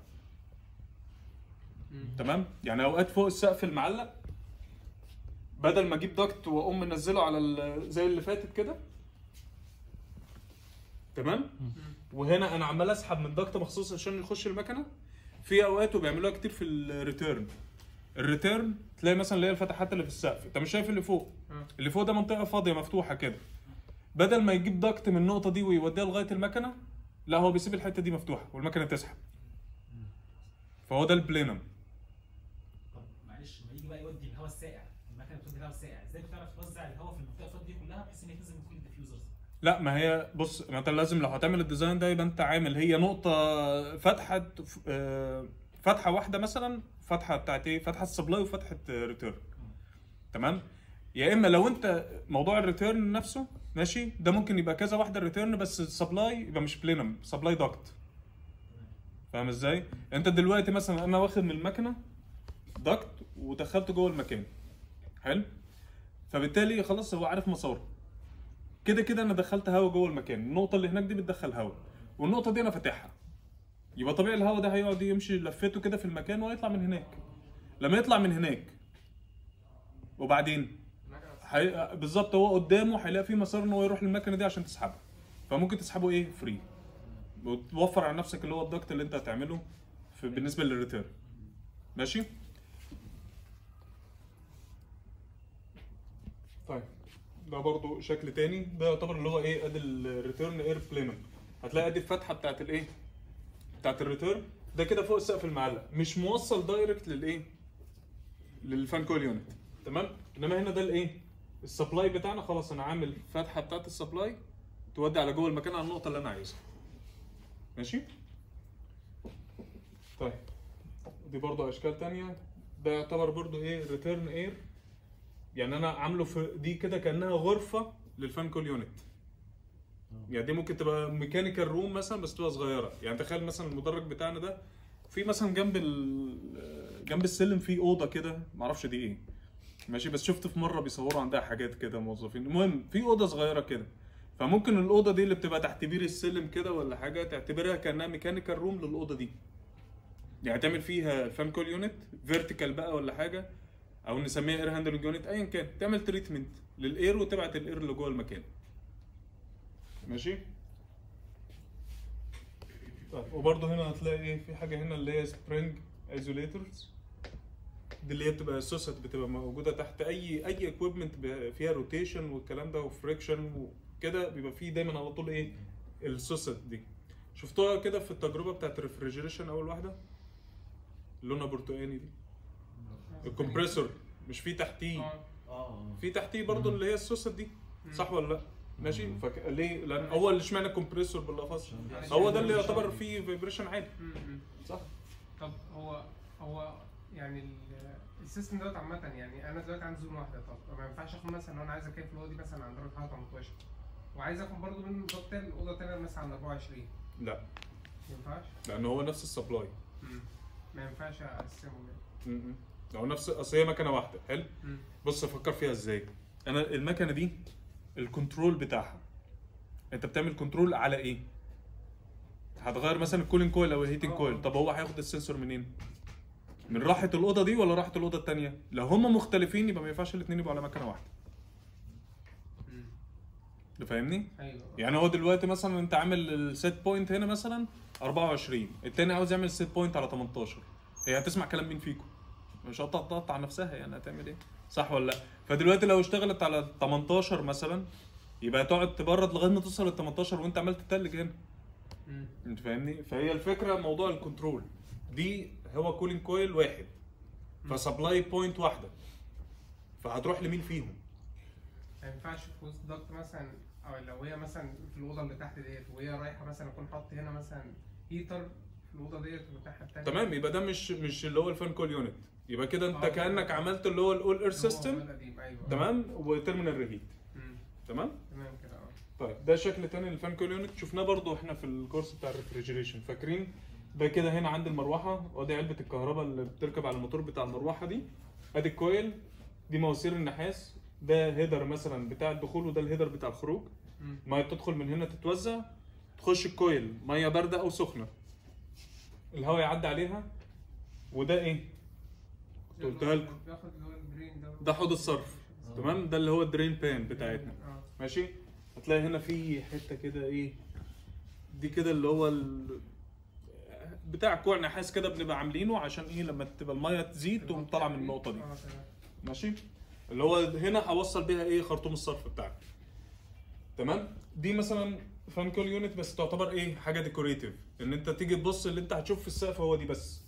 مم. تمام يعني اوقات فوق السقف المعلق بدل ما اجيب دكت واقوم منزله على ال- زي اللي فاتت كده تمام وهنا انا عمال اسحب من دكت مخصوص عشان يخش المكنه في اوقات وبيعملوها كتير في الريتيرن الريتيرن تلاقي مثلا اللي هي الفتحات اللي في السقف انت مش شايف اللي فوق آه. اللي فوق ده منطقه فاضيه مفتوحه كده بدل ما يجيب دكت من النقطه دي ويوديها لغايه المكنه لا هو بيسيب الحته دي مفتوحه والمكنه تسحب فهو ده البلينم طب معلش ما يجي بقى يودي الهواء الساقع المكنه بتودي الهواء الساقع ازاي بتعرف توزع الهواء في المنطقه الفاضيه دي كلها بحيث ان هي تنزل من كل الديفيوزرز لا ما هي بص ما انت لازم لو هتعمل الديزاين ده يبقى انت عامل هي نقطة فتحة آه، فتحة واحدة مثلا فتحة بتاعت ايه؟ فتحة سبلاي وفتحة ريتيرن تمام؟ يا اما لو انت موضوع الريتيرن نفسه ماشي ده ممكن يبقى كذا واحدة الريتيرن بس السبلاي يبقى مش بلينم سبلاي داكت فاهم ازاي؟ انت دلوقتي مثلا انا واخد من المكنة داكت ودخلته جوه المكان حلو؟ فبالتالي خلاص هو عارف مساره كده كده انا دخلت هواء جوه المكان النقطه اللي هناك دي بتدخل هواء والنقطه دي انا فاتحها يبقى طبيعي الهواء ده هيقعد يمشي لفته كده في المكان ويطلع من هناك لما يطلع من هناك وبعدين حي... بالظبط هو قدامه هيلاقي في مسار ان هو يروح للمكنه دي عشان تسحبه فممكن تسحبه ايه فري وتوفر على نفسك اللي هو الضغط اللي انت هتعمله في بالنسبه للريتيرن ماشي طيب ده برضو شكل تاني ده يعتبر اللي هو ايه ادي الريتيرن اير بلينم هتلاقي ادي الفتحه بتاعت الايه بتاعت الريتيرن ده كده فوق السقف المعلق مش موصل دايركت للايه للفان كول يونت تمام انما هنا ده الايه السبلاي بتاعنا خلاص انا عامل فتحه بتاعت السبلاي تودي على جوه المكان على النقطه اللي انا عايزها ماشي طيب دي برضو اشكال تانية ده يعتبر برضو ايه ريتيرن اير يعني انا عامله في دي كده كانها غرفه للفان كول يونت يعني دي ممكن تبقى ميكانيكال روم مثلا بس تبقى صغيره يعني تخيل مثلا المدرج بتاعنا ده في مثلا جنب ال جنب السلم في اوضه كده معرفش دي ايه ماشي بس شفت في مره بيصوروا عندها حاجات كده موظفين المهم في اوضه صغيره كده فممكن الاوضه دي اللي بتبقى تحت بير السلم كده ولا حاجه تعتبرها كانها ميكانيكال روم للاوضه دي يعني تعمل فيها فان كول يونت فيرتيكال بقى ولا حاجه او نسميها اير هاندلنج يونت ايا كان تعمل تريتمنت للاير وتبعت الاير اللي جوه المكان ماشي طيب وبرضه هنا هتلاقي ايه في حاجه هنا اللي هي سبرينج ايزوليتورز دي اللي هي بتبقى السوست بتبقى موجوده تحت اي اي اكويبمنت فيها روتيشن والكلام ده وفريكشن وكده بيبقى فيه دايما على طول ايه السوست دي شفتوها كده في التجربه بتاعت الريفريجريشن اول واحده لونها برتقاني دي الكمبريسور مش في تحتيه اه اه في تحتيه برضو اللي هي السوسه دي صح ولا لا ماشي فك... ليه لان هو اللي اشمعنى كومبريسور بالاخص هو ده اللي يعتبر فيه فايبريشن عالي م- م. صح طب هو هو يعني ال- السيستم دوت عامة يعني انا دلوقتي عندي زون واحدة طب ما ينفعش اخد مثلا لو انا عايز اكيف الاوضه دي مثلا عند درجة حرارة 18 وعايز اخد برضه من ضغط الاوضه التانية مثلا عند 24 لا ما ينفعش لان هو نفس السبلاي مم. ما ينفعش اقسمه كده م-م. لو نفس اصل هي مكنه واحده حلو مم. بص افكر فيها ازاي انا المكنه دي الكنترول بتاعها انت بتعمل كنترول على ايه هتغير مثلا الكولين كويل او الهيتنج آه. كويل طب هو هياخد السنسور منين من راحه الاوضه دي ولا راحه الاوضه الثانيه لو هم مختلفين يبقى ما ينفعش الاثنين يبقوا على مكنه واحده مم. انت فاهمني ايوه يعني هو دلوقتي مثلا انت عامل السيت بوينت هنا مثلا 24 التاني عاوز يعمل السيت بوينت على 18 هي هتسمع كلام مين فيكم مش هتقطع نفسها يعني هتعمل ايه صح ولا لا فدلوقتي لو اشتغلت على 18 مثلا يبقى تقعد تبرد لغايه ما توصل ل 18 وانت عمال تتلج هنا مم. انت فاهمني فهي الفكره موضوع الكنترول دي هو كولينج كويل واحد فسبلاي بوينت واحده فهتروح لمين فيهم ما ينفعش في وسط ضغط مثلا او لو هي مثلا في الاوضه اللي تحت ديت وهي رايحه مثلا اكون حاطط هنا مثلا هيتر في الاوضه ديت والناحيه التانيه تمام يبقى ده مش مش اللي هو الفان كول يونت يبقى كده انت اه. كانك عملت اللي هو الاول اير هو سيستم القديم، ايوه تمام وتيرمينال ريهيت مم. تمام تمام كده اه طيب ده شكل تاني للفان كول يونت شفناه برضو احنا في الكورس بتاع الريفريجريشن فاكرين ده كده هنا عند المروحه وادي علبه الكهرباء اللي بتركب على الموتور بتاع المروحه دي ادي الكويل دي مواسير النحاس ده هيدر مثلا بتاع الدخول وده الهيدر بتاع الخروج مم. ميه بتدخل من هنا تتوزع تخش الكويل ميه بارده او سخنه الهواء يعدي عليها وده ايه كنت قلتها لكم بياخد اللي هو البرين ده ده حوض الصرف تمام ده اللي هو الدرين بان بتاعتنا اه ماشي هتلاقي هنا في حته كده ايه دي كده اللي هو ال... بتاع كوع نحاس كده بنبقى عاملينه عشان ايه لما تبقى الميه تزيد تقوم طالعه من النقطه دي اه تمام ماشي اللي هو هنا هوصل بيها ايه خرطوم الصرف بتاعك تمام دي مثلا فان كول يونت بس تعتبر ايه حاجه ديكوريتيف ان انت تيجي تبص اللي انت هتشوف في السقف هو دي بس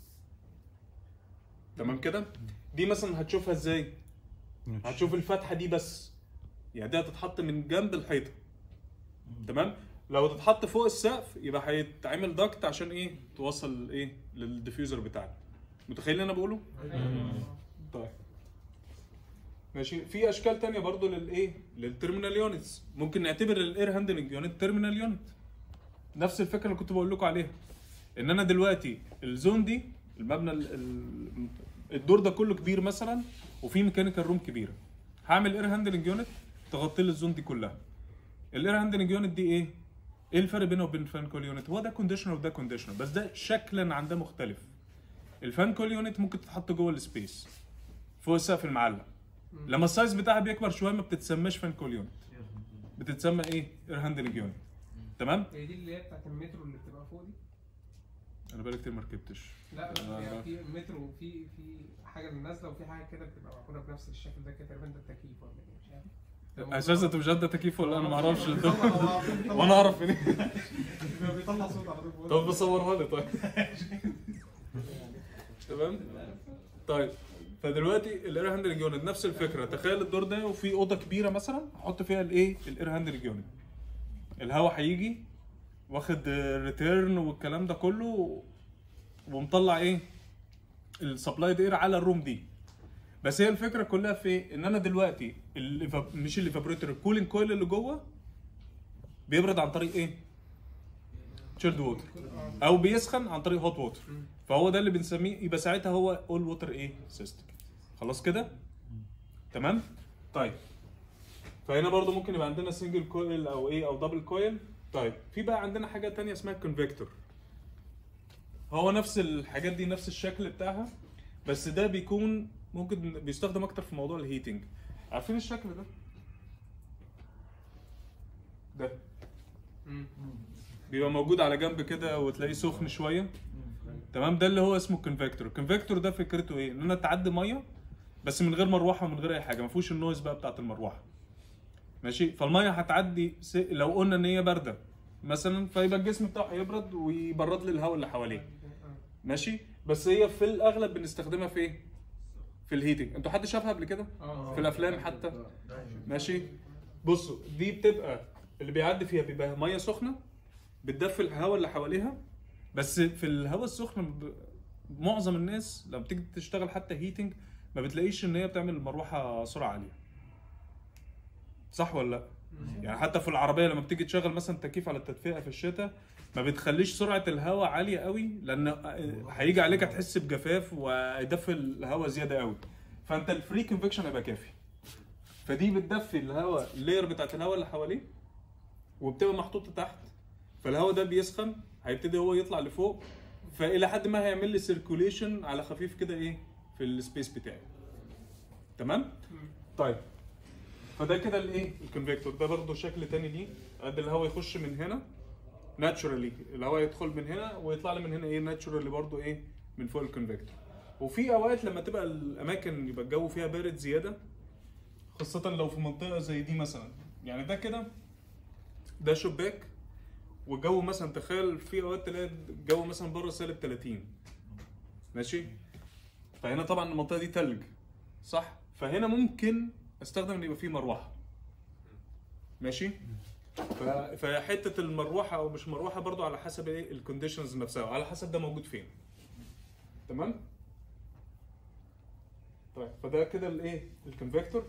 تمام كده دي مثلا هتشوفها ازاي هتشوف الفتحه دي بس يعني دي هتتحط من جنب الحيطه تمام لو تتحط فوق السقف يبقى هيتعمل داكت عشان ايه توصل ايه للديفيوزر بتاعك متخيل اللي انا بقوله طيب ماشي في اشكال تانية برضو للايه للتيرمينال يونتس ممكن نعتبر الاير هاندلنج يونت تيرمينال يونت نفس الفكره اللي كنت بقول لكم عليها ان انا دلوقتي الزون دي المبنى ال- ال- الدور ده كله كبير مثلا وفي ميكانيكال روم كبيره هعمل اير هاندلنج يونت تغطي لي الزون دي كلها الاير هاندلنج يونت دي ايه ايه الفرق بينه وبين الفان كول يونت هو ده كونديشنر وده كونديشنر بس ده شكلا عن ده مختلف الفان كول يونت ممكن تتحط جوه السبيس فوق السقف المعلق لما السايز بتاعها بيكبر شويه ما بتتسماش فان كول يونت بتتسمى ايه اير هاندلنج يونت تمام هي دي اللي هي بتاعت المترو اللي بتبقى فوق دي انا بقالي كتير ما ركبتش لا آه. يعني في المترو في في حاجه نازله وفي حاجه كده بتبقى معموله بنفس الشكل ده كده تقريبا ده التكييف ولا ايه مش عارف ده موجود. اساسا انت مش قد تكييف ولا انا ما اعرفش بيطلع- هو بيطلع- وانا اعرف منين بيطلع صوت على طول طب بصورها لي طيب تمام طيب فدلوقتي الاير هاندلنج يونت نفس الفكره تخيل الدور ده وفي اوضه كبيره مثلا احط فيها الايه الاير هاندلنج يونت الهواء هيجي واخد ريتيرن والكلام ده كله ومطلع ايه السبلايد اير على الروم دي بس هي الفكره كلها في إيه؟ ان انا دلوقتي الإيفاب- مش الايفابريتور الكولينج كويل اللي جوه بيبرد عن طريق ايه؟ تشيلد ووتر او بيسخن عن طريق هوت ووتر فهو ده اللي بنسميه يبقى ساعتها هو اول ووتر ايه سيستم خلاص كده تمام طيب فهنا برضو ممكن يبقى عندنا سنجل كويل او ايه او دبل كويل طيب في بقى عندنا حاجه تانية اسمها كونفكتور هو نفس الحاجات دي نفس الشكل بتاعها بس ده بيكون ممكن بيستخدم اكتر في موضوع الهيتنج عارفين الشكل ده ده مم. بيبقى موجود على جنب كده وتلاقيه سخن شويه تمام ده اللي هو اسمه الكونفكتور الكونفكتور ده فكرته ايه ان انا تعدي ميه بس من غير مروحه ومن غير اي حاجه ما فيهوش النويز بقى بتاعت المروحه ماشي فالميه هتعدي س- لو قلنا ان هي بارده مثلا فيبقى الجسم بتاعه هيبرد ويبرد لي الهواء اللي حواليه ماشي بس هي في الاغلب بنستخدمها في ايه في الهيتنج انتوا حد شافها قبل كده اه في الافلام حتى ماشي بصوا دي بتبقى اللي بيعدي فيها بيبقى ميه سخنه بتدفي الهواء اللي حواليها بس في الهواء السخن ب- معظم الناس لما بتيجي تشتغل حتى هيتنج ما بتلاقيش ان هي بتعمل المروحه سرعه عاليه صح ولا لا يعني حتى في العربيه لما بتيجي تشغل مثلا تكييف على التدفئه في الشتاء ما بتخليش سرعه الهواء عاليه قوي لان هيجي عليك هتحس بجفاف وهيدفي الهواء زياده قوي فانت الفري كونفكشن هيبقى كافي فدي بتدفي الهواء اللير بتاعت الهواء اللي حواليه وبتبقى محطوطه تحت فالهواء ده بيسخن هيبتدي هو يطلع لفوق فالى حد ما هيعمل لي سيركوليشن على خفيف كده ايه في السبيس بتاعي تمام طيب فده كده الايه الكونفكتور ده برضه شكل تاني ليه قد الهواء يخش من هنا ناتشورالي الهواء يدخل من هنا ويطلع لي من هنا ايه ناتشورالي برضه ايه من فوق الكونفكتور وفي اوقات لما تبقى الاماكن يبقى الجو فيها بارد زياده خاصه لو في منطقه زي دي مثلا يعني ده كده ده شباك والجو مثلا تخيل في اوقات تلاقي الجو مثلا بره سالب 30 ماشي فهنا طبعا المنطقه دي تلج صح فهنا ممكن استخدم ان يبقى فيه مروحه ماشي ف- فحته المروحه او مش مروحه برضو على حسب ايه الكونديشنز نفسها على حسب ده موجود فين تمام طيب فده كده الايه الكونفكتور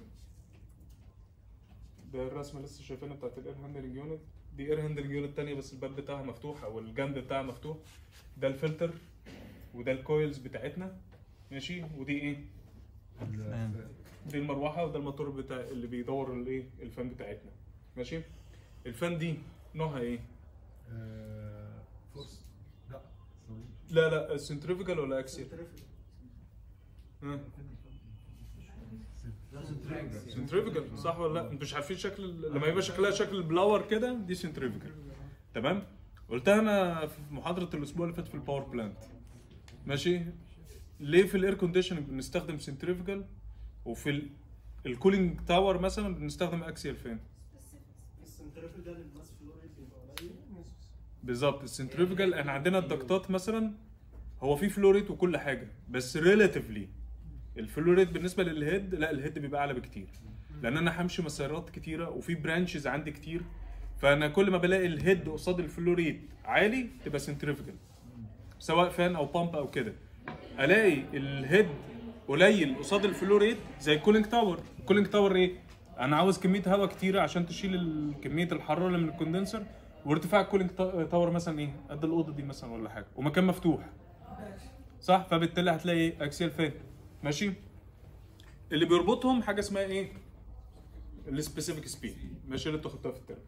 ده الرسمه لسه شايفينها بتاعت الاير هاندلنج يونت دي اير هاندلنج يونت تانية بس الباب بتاعها مفتوح او الجنب بتاعها مفتوح ده الفلتر وده الكويلز بتاعتنا ماشي ودي ايه فان. دي المروحه وده الموتور بتاع اللي بيدور الايه الفان بتاعتنا ماشي الفان دي نوعها ايه آه، فرصة لا ثواني. لا لا سنتريفيكال ولا اكسيال سنتريفيكال صح ولا لا انتوا مش عارفين شكل ال- لما يبقى شكلها شكل البلاور كده دي سنتريفيكال تمام قلتها انا في محاضره الاسبوع اللي فات في الباور بلانت ماشي ليه في الاير كونديشننج بنستخدم سنتريفيكال وفي ال- الكولينج تاور مثلا بنستخدم اكسيال فين السنترفيجال الماس فلو ريت بيبقى قليل بالظبط السنتريفيكال احنا عندنا الضغطات مثلا هو في فلوريت وكل حاجه بس ريلاتيفلي الفلوريت بالنسبه للهيد لا الهيد بيبقى اعلى بكتير لان انا همشي مسارات كتيره وفي برانشز عندي كتير فانا كل ما بلاقي الهيد قصاد الفلوريت عالي تبقى سنتريفيكال سواء فان او بامب او كده الاقي الهيد قليل قصاد الفلوريت زي الكولينج تاور الكولينج تاور ايه انا عاوز كميه هواء كتيره عشان تشيل ال- كميه الحراره اللي من الكوندنسر وارتفاع الكولينج تا- تاور مثلا ايه قد الاوضه دي مثلا ولا حاجه ومكان مفتوح صح فبالتالي هتلاقي ايه اكسيال فان ماشي اللي بيربطهم حاجه اسمها ايه السبيسيفيك سبيد ماشي اللي انتوا خدتوها في الترم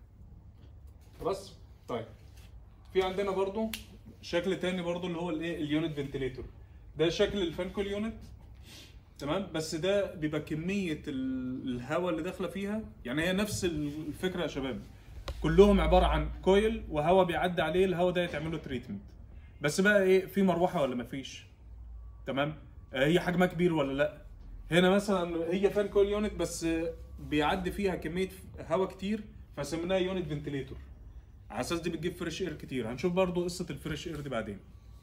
خلاص طيب في عندنا برضو شكل تاني برضو اللي هو الايه اليونت فنتليتور ده شكل الفانكول يونت تمام بس ده بيبقى كميه ال- الهواء اللي داخله فيها يعني هي نفس الفكره يا شباب كلهم عباره عن كويل وهواء بيعدي عليه الهواء ده يتعمل له تريتمنت بس بقى ايه في مروحه ولا مفيش تمام آه، هي حجمها كبير ولا لا هنا مثلا هي فان كول يونت بس آه، بيعدي فيها كميه هواء كتير فسميناها يونت فنتليتور على اساس دي بتجيب فريش اير كتير هنشوف برضو قصه الفريش اير دي بعدين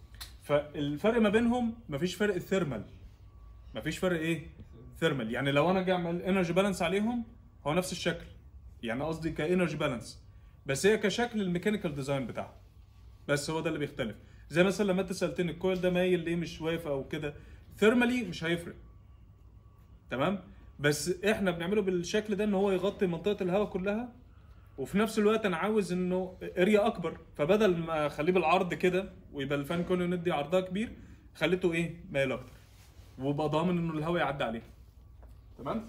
فالفرق ما بينهم مفيش فرق ثيرمال مفيش فرق ايه ثيرمال يعني لو انا جاي اعمل انرجي بالانس عليهم هو نفس الشكل يعني قصدي كانرجي بالانس بس هي كشكل الميكانيكال ديزاين بتاعها بس هو ده اللي بيختلف زي مثلا لما انت سالتني الكويل ده مايل ليه مش واقف او كده ثيرمالي مش هيفرق تمام بس احنا بنعمله بالشكل ده ان هو يغطي منطقه الهواء كلها وفي نفس الوقت انا عاوز انه اريا اكبر فبدل ما اخليه بالعرض كده ويبقى الفان كون يونت دي عرضها كبير خليته ايه مايل اكتر وبقى ضامن انه الهواء يعدي عليه تمام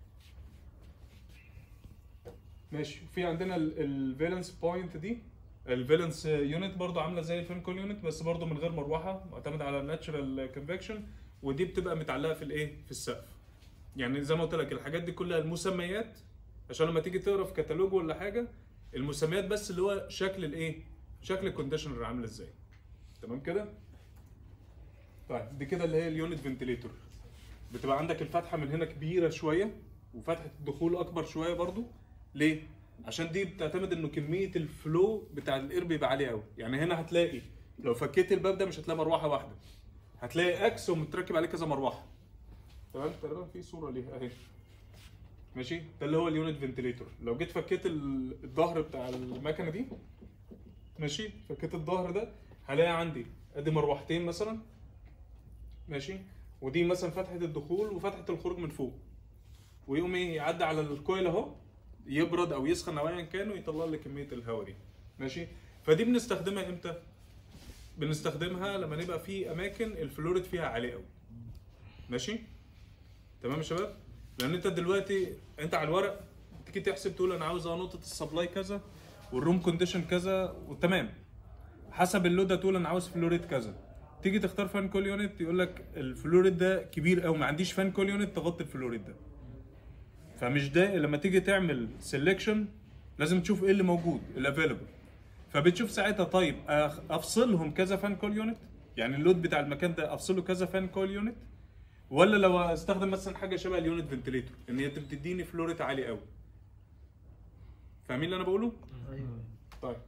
ماشي في عندنا الفالنس بوينت دي الفالنس يونت برضو عامله زي الفان كول يونت بس برضو من غير مروحه معتمد على الناتشرال كونفكشن ودي بتبقى متعلقه في الايه في السقف يعني زي ما قلت لك الحاجات دي كلها المسميات عشان لما تيجي تقرا في كتالوج ولا حاجه المسميات بس اللي هو شكل الايه شكل الكونديشنر عامل ازاي تمام كده طيب دي كده اللي هي اليونت فنتليتور بتبقى عندك الفتحه من هنا كبيره شويه وفتحه الدخول اكبر شويه برضو ليه عشان دي بتعتمد انه كميه الفلو بتاع الاير بيبقى عالي قوي يعني هنا هتلاقي لو فكيت الباب ده مش هتلاقي مروحه واحده هتلاقي اكس ومتركب عليه كذا مروحه تمام تقريبا في صوره ليها اهي ماشي ده اللي هو اليونت فنتليتور لو جيت فكيت ال- الظهر بتاع المكنه دي ماشي فكيت الظهر ده هلاقي عندي ادي مروحتين مثلا ماشي ودي مثلا فتحه الدخول وفتحه الخروج من فوق ويقوم ايه يعدي على الكويل اهو يبرد او يسخن او ايا كان ويطلع لي كميه الهواء دي ماشي فدي بنستخدمها امتى بنستخدمها لما نبقى في اماكن الفلوريد فيها عالي قوي ماشي تمام يا شباب لان انت دلوقتي انت على الورق تيجي تحسب تقول انا عاوز نقطه السبلاي كذا والروم كونديشن كذا وتمام حسب اللود ده تقول انا عاوز فلوريد كذا تيجي تختار فان كول يونت يقول لك الفلوريد ده كبير قوي ما عنديش فان كول يونت تغطي الفلوريد ده فمش ده لما تيجي تعمل سيلكشن لازم تشوف ايه اللي موجود الافيلبل فبتشوف ساعتها طيب أخ- افصلهم كذا فان كول يونت يعني اللود بتاع المكان ده افصله كذا فان كول يونت ولا لو استخدم مثلا حاجه شبه اليونت فنتليتور ان هي بتديني فلوريت عالي قوي فاهمين اللي انا بقوله؟ ايوه طيب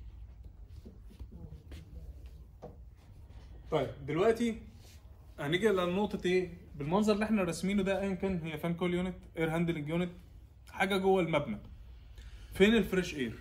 طيب دلوقتي هنيجي لنقطة ايه؟ بالمنظر اللي احنا راسمينه ده ايا كان هي فان كول يونت اير هاندلنج يونت حاجة جوه المبنى. فين الفريش اير؟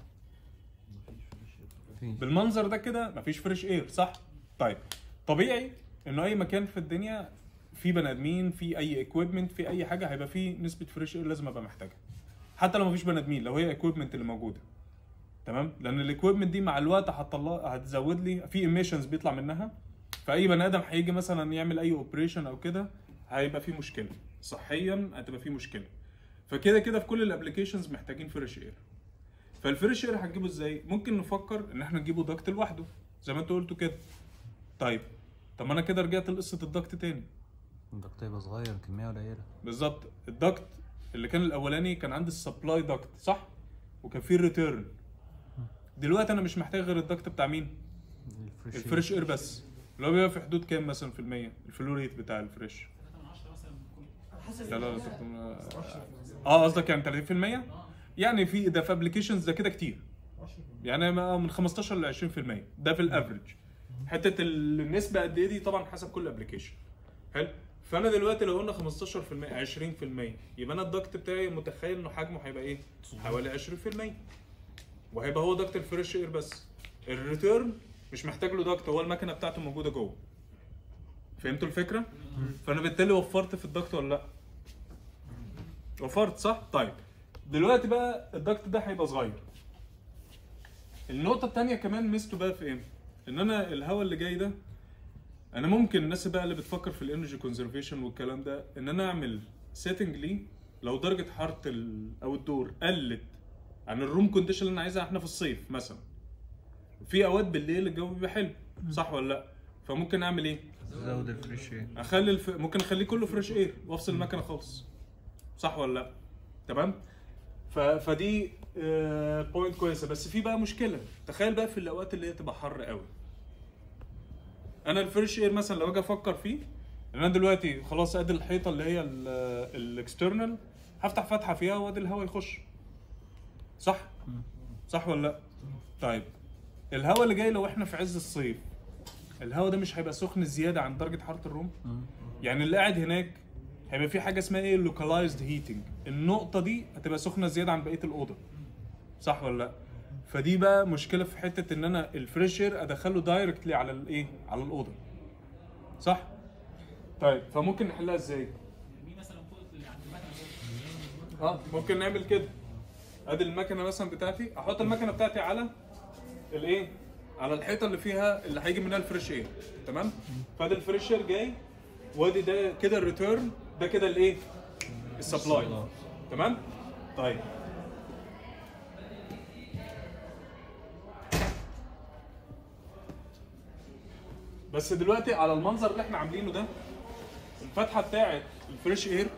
في بالمنظر ده كده مفيش فريش اير صح؟ طيب طبيعي انه اي مكان في الدنيا في بني ادمين في اي اكويبمنت في اي حاجه هيبقى فيه نسبه فريش اير لازم ابقى محتاجها حتى لو مفيش بني ادمين لو هي اكويبمنت اللي موجوده تمام لان الاكويبمنت دي مع الوقت هتطلع هتزود لي في ايميشنز بيطلع منها فاي بني ادم هيجي مثلا يعمل اي اوبريشن او كده هيبقى فيه مشكله صحيا هتبقى فيه مشكله فكده كده في كل الابلكيشنز محتاجين فريش اير فالفريش اير هتجيبه ازاي ممكن نفكر ان احنا نجيبه دكت لوحده زي ما انتوا قلتوا كده طيب طب ما انا كده رجعت لقصه الدكت تاني الضغط يبقى صغير كمية قليلة بالظبط الدكت اللي كان الاولاني كان عندي السبلاي دكت صح وكان فيه الريتيرن دلوقتي انا مش محتاج غير الدكت بتاع مين الفريش الفريش اير بس اللي هو بيبقى في حدود كام مثلا في المية الفلوريت بتاع الفريش 3 من 10 مثلا كل حسب لا لا لا تكتم- اه قصدك يعني 30% يعني في ده في ابلكيشنز ده كده كتير يعني ما- من 15 ل 20% ده في الافريج حته النسبه قد ايه دي طبعا حسب كل ابلكيشن حلو فانا دلوقتي لو قلنا 15% 20% يبقى انا الدكت بتاعي متخيل انه حجمه هيبقى ايه؟ حوالي 20% وهيبقى هو دكت الفريش اير بس الريتيرن مش محتاج له دكت هو المكنه بتاعته موجوده جوه فهمتوا الفكره؟ فانا بالتالي وفرت في الدكت ولا لا؟ وفرت صح؟ طيب دلوقتي بقى الدكت ده هيبقى صغير النقطة التانية كمان ميزته بقى في ايه؟ ان انا الهواء اللي جاي ده انا ممكن الناس بقى اللي بتفكر في الانرجي كونزرفيشن والكلام ده ان انا اعمل سيتنج ليه لو درجة حرارة ال- او الدور قلت عن الروم كونديشن اللي انا عايزها احنا في الصيف مثلا في اوقات بالليل الجو بيبقى حلو صح ولا لا؟ فممكن اعمل ايه؟ زود الفريش اير اخلي الف... ممكن اخليه كله فريش اير وافصل المكنه خالص صح ولا لا تمام ف... فدي بوينت كويسه بس في بقى مشكله تخيل بقى في الاوقات اللي هي تبقى حر قوي انا الفريش اير مثلا لو اجي افكر فيه ان انا دلوقتي خلاص ادي الحيطه اللي هي الاكسترنال هفتح فتحه فيها وادي الهواء يخش صح صح ولا لا طيب الهواء اللي جاي لو احنا في عز الصيف الهواء ده مش هيبقى سخن زياده عن درجه حراره الروم يعني اللي قاعد هناك هيبقى في حاجه اسمها ايه لوكالايزد هيتنج النقطه دي هتبقى سخنه زياده عن بقيه الاوضه صح ولا لا فدي بقى مشكله في حته ان انا الفريش اير ادخله دايركتلي على الايه على الاوضه صح طيب فممكن نحلها ازاي مين مثلا فوق اللي عند المكنه فوق اه ممكن نعمل كده ادي المكنه مثلا بتاعتي احط المكنه بتاعتي على الايه على الحيطه اللي فيها اللي هيجي منها الفريش اير تمام فادي الفريش اير جاي وادي ده كده الريتيرن ده كده الايه السبلاي تمام طيب بس دلوقتي على المنظر اللي احنا عاملينه ده الفتحه بتاعت الفريش اير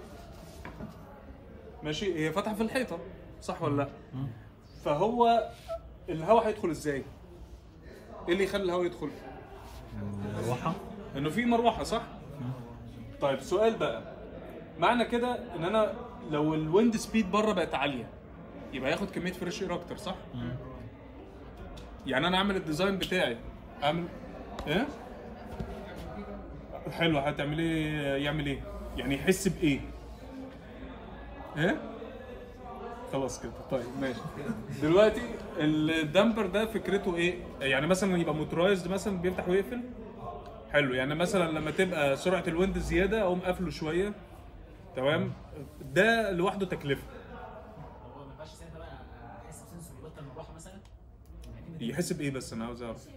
ماشي هي فتحه في الحيطه صح ولا لا فهو الهواء هيدخل ازاي ايه اللي يخلي الهواء يدخل المروحة انه في مروحه صح طيب سؤال بقى معنى كده ان انا لو الويند سبيد بره بقت عاليه يبقى ياخد كميه فريش اير اكتر صح يعني انا اعمل الديزاين بتاعي اعمل ايه حلو هتعمل ايه يعمل ايه يعني يحس بايه ايه خلاص كده طيب ماشي دلوقتي الدمبر ده فكرته ايه يعني مثلا يبقى موتورايزد مثلا بيفتح ويقفل حلو يعني مثلا لما تبقى سرعه الويند زياده اقوم قافله شويه تمام ده لوحده تكلفه يحس بايه بس انا عاوز اعرف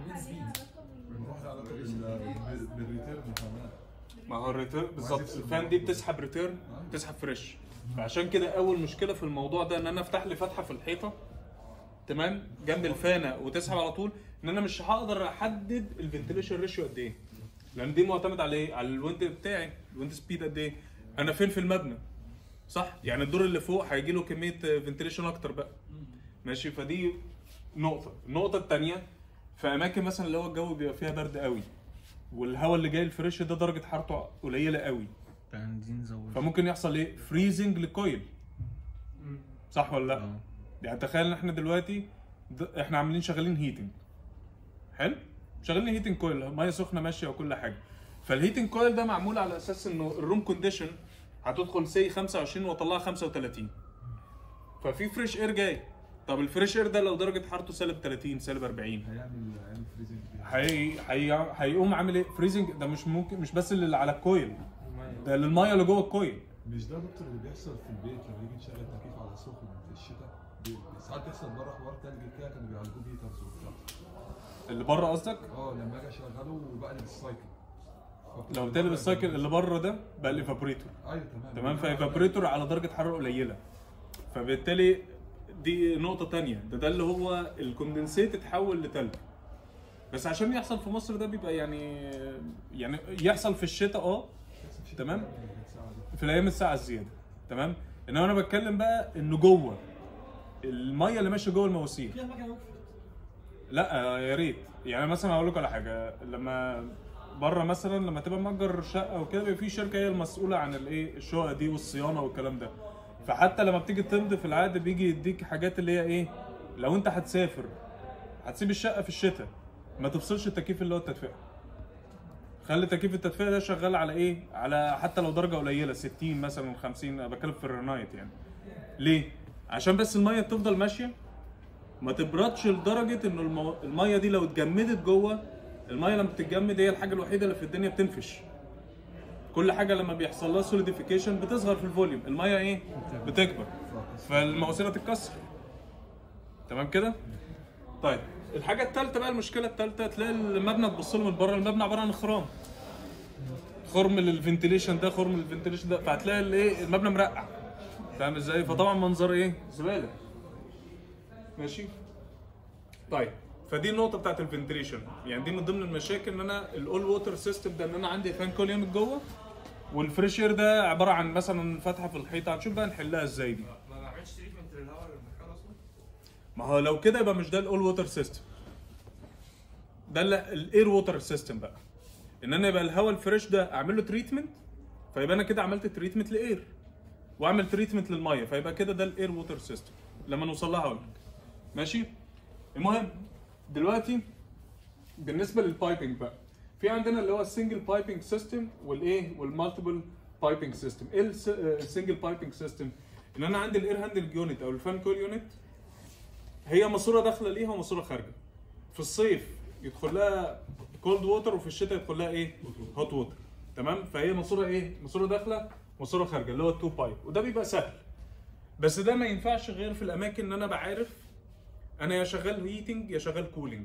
بنروح على بال- بالريتيرن كمان ما هو الريتيرن بالظبط الفان دي بتسحب ريتيرن تسحب فريش فعشان كده اول مشكله في الموضوع ده ان انا افتح لي فتحه في الحيطه تمام جنب الفانه وتسحب على طول ان انا مش هقدر احدد الفنتيليشن ريشيو قد ايه لان دي معتمد على ايه على الويند بتاعي الويند سبيد قد ايه انا فين في المبنى صح يعني الدور اللي فوق هيجي له كميه فنتيليشن اكتر بقى ماشي فدي نقطه النقطه الثانيه في اماكن مثلا اللي هو الجو بيبقى فيها برد قوي والهواء اللي جاي الفريش ده درجه حرارته قليله قوي بنزين زود فممكن يحصل ايه فريزنج للكويل صح ولا لا اه يعني تخيل ان احنا دلوقتي د- احنا عاملين شغالين هيتنج حلو شغالين هيتنج كويل ميه سخنه ماشيه وكل حاجه فالهيتنج كويل ده معمول على اساس انه الروم كونديشن هتدخل سي 25 واطلعها 35 ففي فريش اير جاي طب الفريش اير ده لو درجه حرارته سالب 30 سالب 40 هيعمل هيعمل فريزنج هي هي هيقوم عامل ايه فريزنج ده مش ممكن مش بس اللي على الكويل ده للميه اللي جوه الكويل مش ده دكتور اللي بيحصل في البيت لما نيجي نشغل تكييف على سخن في الشتاء بي- ساعات بيحصل بره حوار تلج كده كانوا بيعالجوه بيترز وبتاع اللي بره قصدك اه لما اجي اشغله وبقلب السايكل فكنت لو بتقلب السايكل اللي بره ده بقى الايفابوريتور ايوه تمام تمام فايفابريتور على درجه حراره قليله فبالتالي دي نقطه تانية ده ده اللي هو الكوندنسيت اتحول لتلج بس عشان يحصل في مصر ده بيبقى يعني يعني يحصل في الشتاء اه تمام في الايام الساعه الزياده تمام انما انا بتكلم بقى انه جوه الميه اللي ماشيه جوه المواسير في اماكن أوي. لا يا ريت يعني مثلا هقول لك على حاجه لما بره مثلا لما تبقى مأجر شقه وكده بيبقى في شركه هي المسؤوله عن الايه الشقه دي والصيانه والكلام ده فحتى لما بتيجي تمضي في العقد بيجي يديك حاجات اللي هي ايه لو انت هتسافر هتسيب الشقه في الشتاء ما تفصلش التكييف اللي هو التدفئه خلي تكييف التدفئه ده شغال على ايه على حتى لو درجه قليله 60 مثلا 50 انا بتكلم في الرنايت يعني ليه عشان بس الميه تفضل ماشيه ما تبردش لدرجه انه المو... الميه دي لو اتجمدت جوه الميه لما بتتجمد هي الحاجه الوحيده اللي في الدنيا بتنفش كل حاجه لما بيحصل لها سوليديفيكيشن بتصغر في الفوليوم الميه ايه بتكبر فالمواسير تتكسر تمام كده طيب الحاجه الثالثه بقى المشكله الثالثه تلاقي المبنى تبص له من بره المبنى عباره عن خرام خرم للفنتيليشن ده خرم للفنتيليشن ده فهتلاقي الايه المبنى مرقع فاهم ازاي فطبعا منظر ايه زباله ماشي طيب فدي النقطه بتاعت الفنتريشن يعني دي من ضمن المشاكل ان انا الاول ووتر سيستم ده ان انا عندي فان كل يوم جوه والفريش اير ده عباره عن مثلا فتحه في الحيطه هنشوف بقى نحلها ازاي دي ما بعملش تريتمنت للهواء للمكان اصلا ما هو لو كده يبقى مش ده الاول ووتر سيستم ده الاير ووتر سيستم بقى ان انا يبقى الهواء الفريش ده اعمل له تريتمنت فيبقى انا كده عملت تريتمنت لاير واعمل تريتمنت للميه فيبقى كده ده الاير ووتر سيستم لما نوصل لها هقول لك ماشي المهم دلوقتي بالنسبه للبايبنج بقى في عندنا اللي هو السنجل بايبنج سيستم والايه والمالتيبل بايبنج سيستم ايه السنجل بايبنج سيستم ان انا عندي الاير هاندل يونت او الفان كول يونت هي ماسوره داخله ليها وماسوره خارجه في الصيف يدخل لها كولد ووتر وفي الشتاء يدخل لها ايه هوت ووتر تمام فهي ماسوره ايه ماسوره داخله ماسوره خارجه اللي هو التو بايب وده بيبقى سهل بس ده ما ينفعش غير في الاماكن ان انا بعرف انا يا شغال هيتنج يا شغال كولينج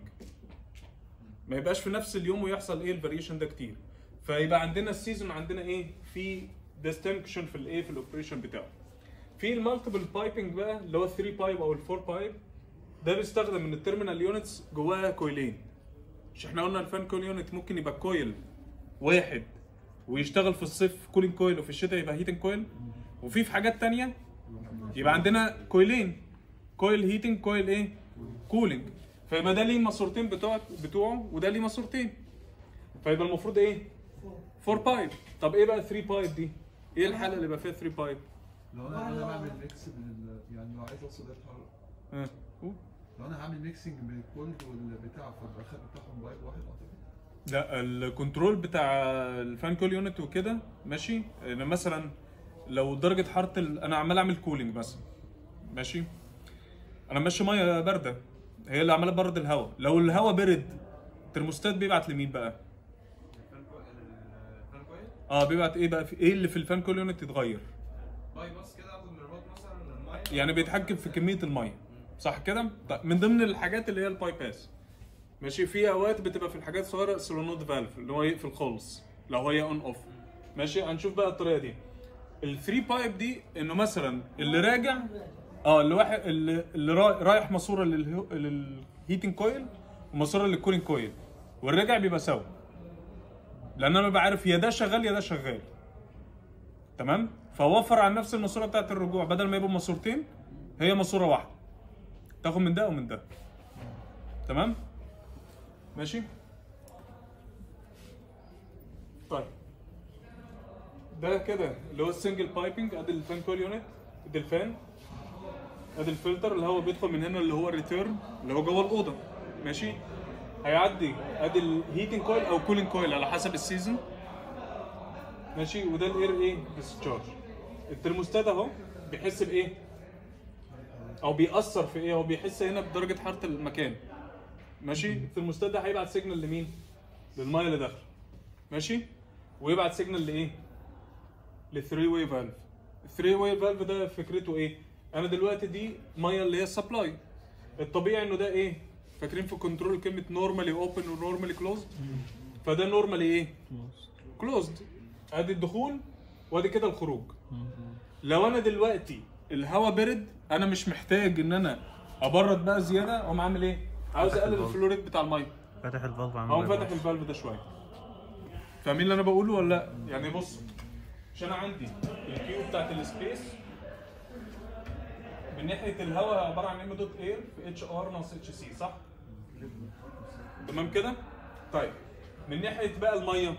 ما يبقاش في نفس اليوم ويحصل ايه الفاريشن ده كتير فيبقى عندنا السيزون عندنا ايه في ديستنكشن في الايه في الاوبريشن بتاعه في المالتيبل بايبنج بقى اللي هو 3 بايب او الفور بايب ده بيستخدم من التيرمينال يونتس جواها كويلين مش احنا قلنا الفان كول يونت ممكن يبقى كويل واحد ويشتغل في الصيف كولينج كويل وفي الشتاء يبقى هيتنج كويل وفي في حاجات تانية يبقى عندنا كويلين كويل هيتنج كويل ايه كولينج فيبقى ده ليه ماسورتين بتوع بتوعه وده ليه ماسورتين فيبقى المفروض ايه 4 بايب طب ايه بقى 3 بايب دي ايه الحاله اللي يبقى فيها 3 بايب لو انا انا بعمل ميكس بين ال- يعني لو عايز اوصل للحراره ها قول. لو انا هعمل ميكسنج بين الكولد والبتاع فيبقى الخارج بتاعهم بايب واحد اعتقد لا الكنترول بتاع الفان كول يونت وكده ماشي انا مثلا لو درجه حراره ال... انا عمال اعمل كولينج مثلا ماشي انا ماشي ميه بارده هي اللي عماله تبرد الهواء لو الهواء برد الترموستات بيبعت لمين بقى الفان كو- الفان كويل اه بيبعت ايه بقى في ايه اللي في الفان كول يونت يتغير باي باس كده اخد من الريموت مثلا الميه يعني بيتحكم في كميه الميه صح كده طيب من ضمن الحاجات اللي هي الباي باس ماشي في اوقات بتبقى في الحاجات الصغيره سولونود فالف اللي هو يقفل خالص لو هي اون اوف ماشي هنشوف بقى الطريقه دي الثري بايب دي انه مثلا اللي راجع اه اللي واحد اللي, اللي را- رايح ماسوره للهو- للهيتنج كويل وماسوره للكولينج كويل والراجع بيبقى سوا لان انا ببقى عارف يا ده شغال يا ده شغال تمام فوفر على نفس الماسوره بتاعت الرجوع بدل ما يبقوا ماسورتين هي ماسوره واحده تاخد من ده ومن ده تمام ماشي طيب ده كده اللي هو السنجل بايبنج ادي الفان كول يونت ادي الفان ادي الفلتر اللي هو بيدخل من هنا اللي هو الريتيرن اللي هو جوه الاوضه ماشي هيعدي ادي الهيتنج كويل او كولينج كويل على حسب السيزون ماشي وده الاير ايه ديسشارج الترموستات اهو بيحس بايه او بيأثر في ايه هو بيحس هنا بدرجه حراره المكان ماشي الترموستات ده هيبعت سيجنال لمين للميه اللي داخله ماشي ويبعت سيجنال لايه للثري واي فالف الثري واي فالف ده فكرته ايه انا دلوقتي دي ميه اللي هي السبلاي الطبيعي انه ده ايه فاكرين في كنترول كلمه نورمالي اوبن ونورمالي كلوزد فده نورمالي ايه كلوزد ادي الدخول وادي كده الخروج لو انا دلوقتي الهواء برد انا مش محتاج ان انا ابرد بقى زياده اقوم عامل ايه عاوز فتح اقلل الفالف. الفلوريد بتاع الميه فاتح الفالف عامل اقوم زي فاتح الباص. الفالف ده شويه فاهمين اللي انا بقوله ولا لا يعني بص مش انا عندي الكيو بتاعت السبيس من ناحيه الهواء عباره عن ام دوت اير في اتش ار ناقص اتش سي صح تمام كده طيب من ناحيه بقى الميه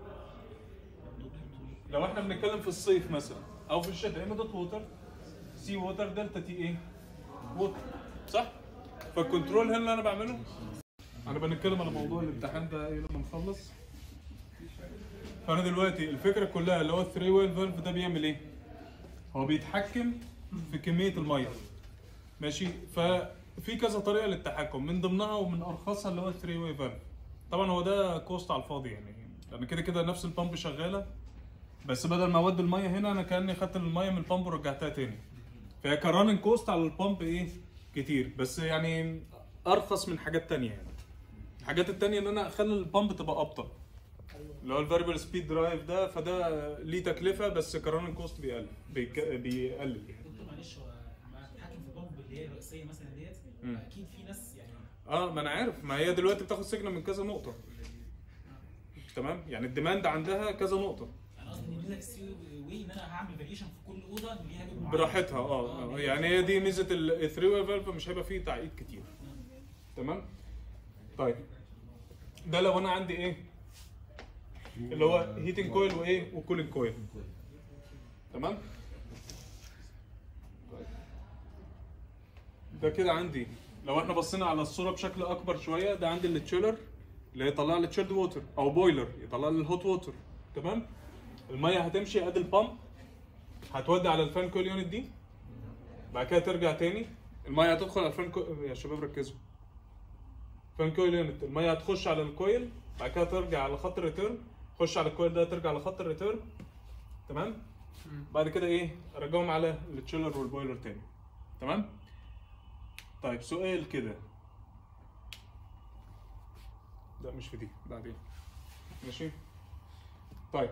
لو احنا بنتكلم في الصيف مثلا او في الشتاء ام دوت ووتر سي ووتر دلتا تي ايه ووتر صح فالكنترول هنا اللي انا بعمله انا بنتكلم على موضوع الامتحان ده ايه لما نخلص فانا دلوقتي الفكره كلها اللي هو الثري ويل فالف ده بيعمل ايه هو بيتحكم في كميه الميه ماشي ففي كذا طريقه للتحكم من ضمنها ومن ارخصها اللي هو الثري واي فالف طبعا هو ده كوست على الفاضي يعني لان كده كده نفس البامب شغاله بس بدل ما اودي الميه هنا انا كاني خدت الميه من البامب ورجعتها تاني فهي كراننج كوست على البامب ايه كتير بس يعني ارخص من حاجات تانية يعني الحاجات التانية ان انا اخلي البامب تبقى ابطا اللي هو الفاريبل سبيد درايف ده فده ليه تكلفه بس كراننج كوست بيقل بيك- بيقلل يعني دكتور معلش هو لما تتحكم في البامب اللي هي الرئيسيه مثلا ديت مم. اكيد في ناس يعني اه ما انا عارف ما هي دلوقتي بتاخد سيجنال من كذا نقطه تمام يعني الديماند عندها كذا نقطه انا قصدي ان ليها السي واي ان انا هعمل فاريشن في كل اوضه ان ليها لون معين. براحتها اه آه، يعني هي دي ميزه الثري واي فالف مش هيبقى فيه تعقيد كتير تمام طيب ده لو انا عندي ايه اللي هو هيتنج كويل وايه وكولينج كويل تمام طيب. ده كده عندي لو احنا بصينا على الصوره بشكل اكبر شويه ده عندي التشيلر اللي هيطلع لي تشيلد ووتر او بويلر يطلع لي الهوت ووتر تمام الميه هتمشي ادي البامب هتودي على الفان كويل يونت دي بعد كده ترجع تاني الميه هتدخل على الفان كويل يا شباب ركزوا فان كويل يونت الميه هتخش على الكويل بعد كده ترجع على خط الريتيرن تخش على الكويل ده ترجع على خط الريتيرن تمام بعد كده ايه ارجعهم على التشيلر والبويلر تاني تمام طيب سؤال كده لا مش في دي بعدين ماشي طيب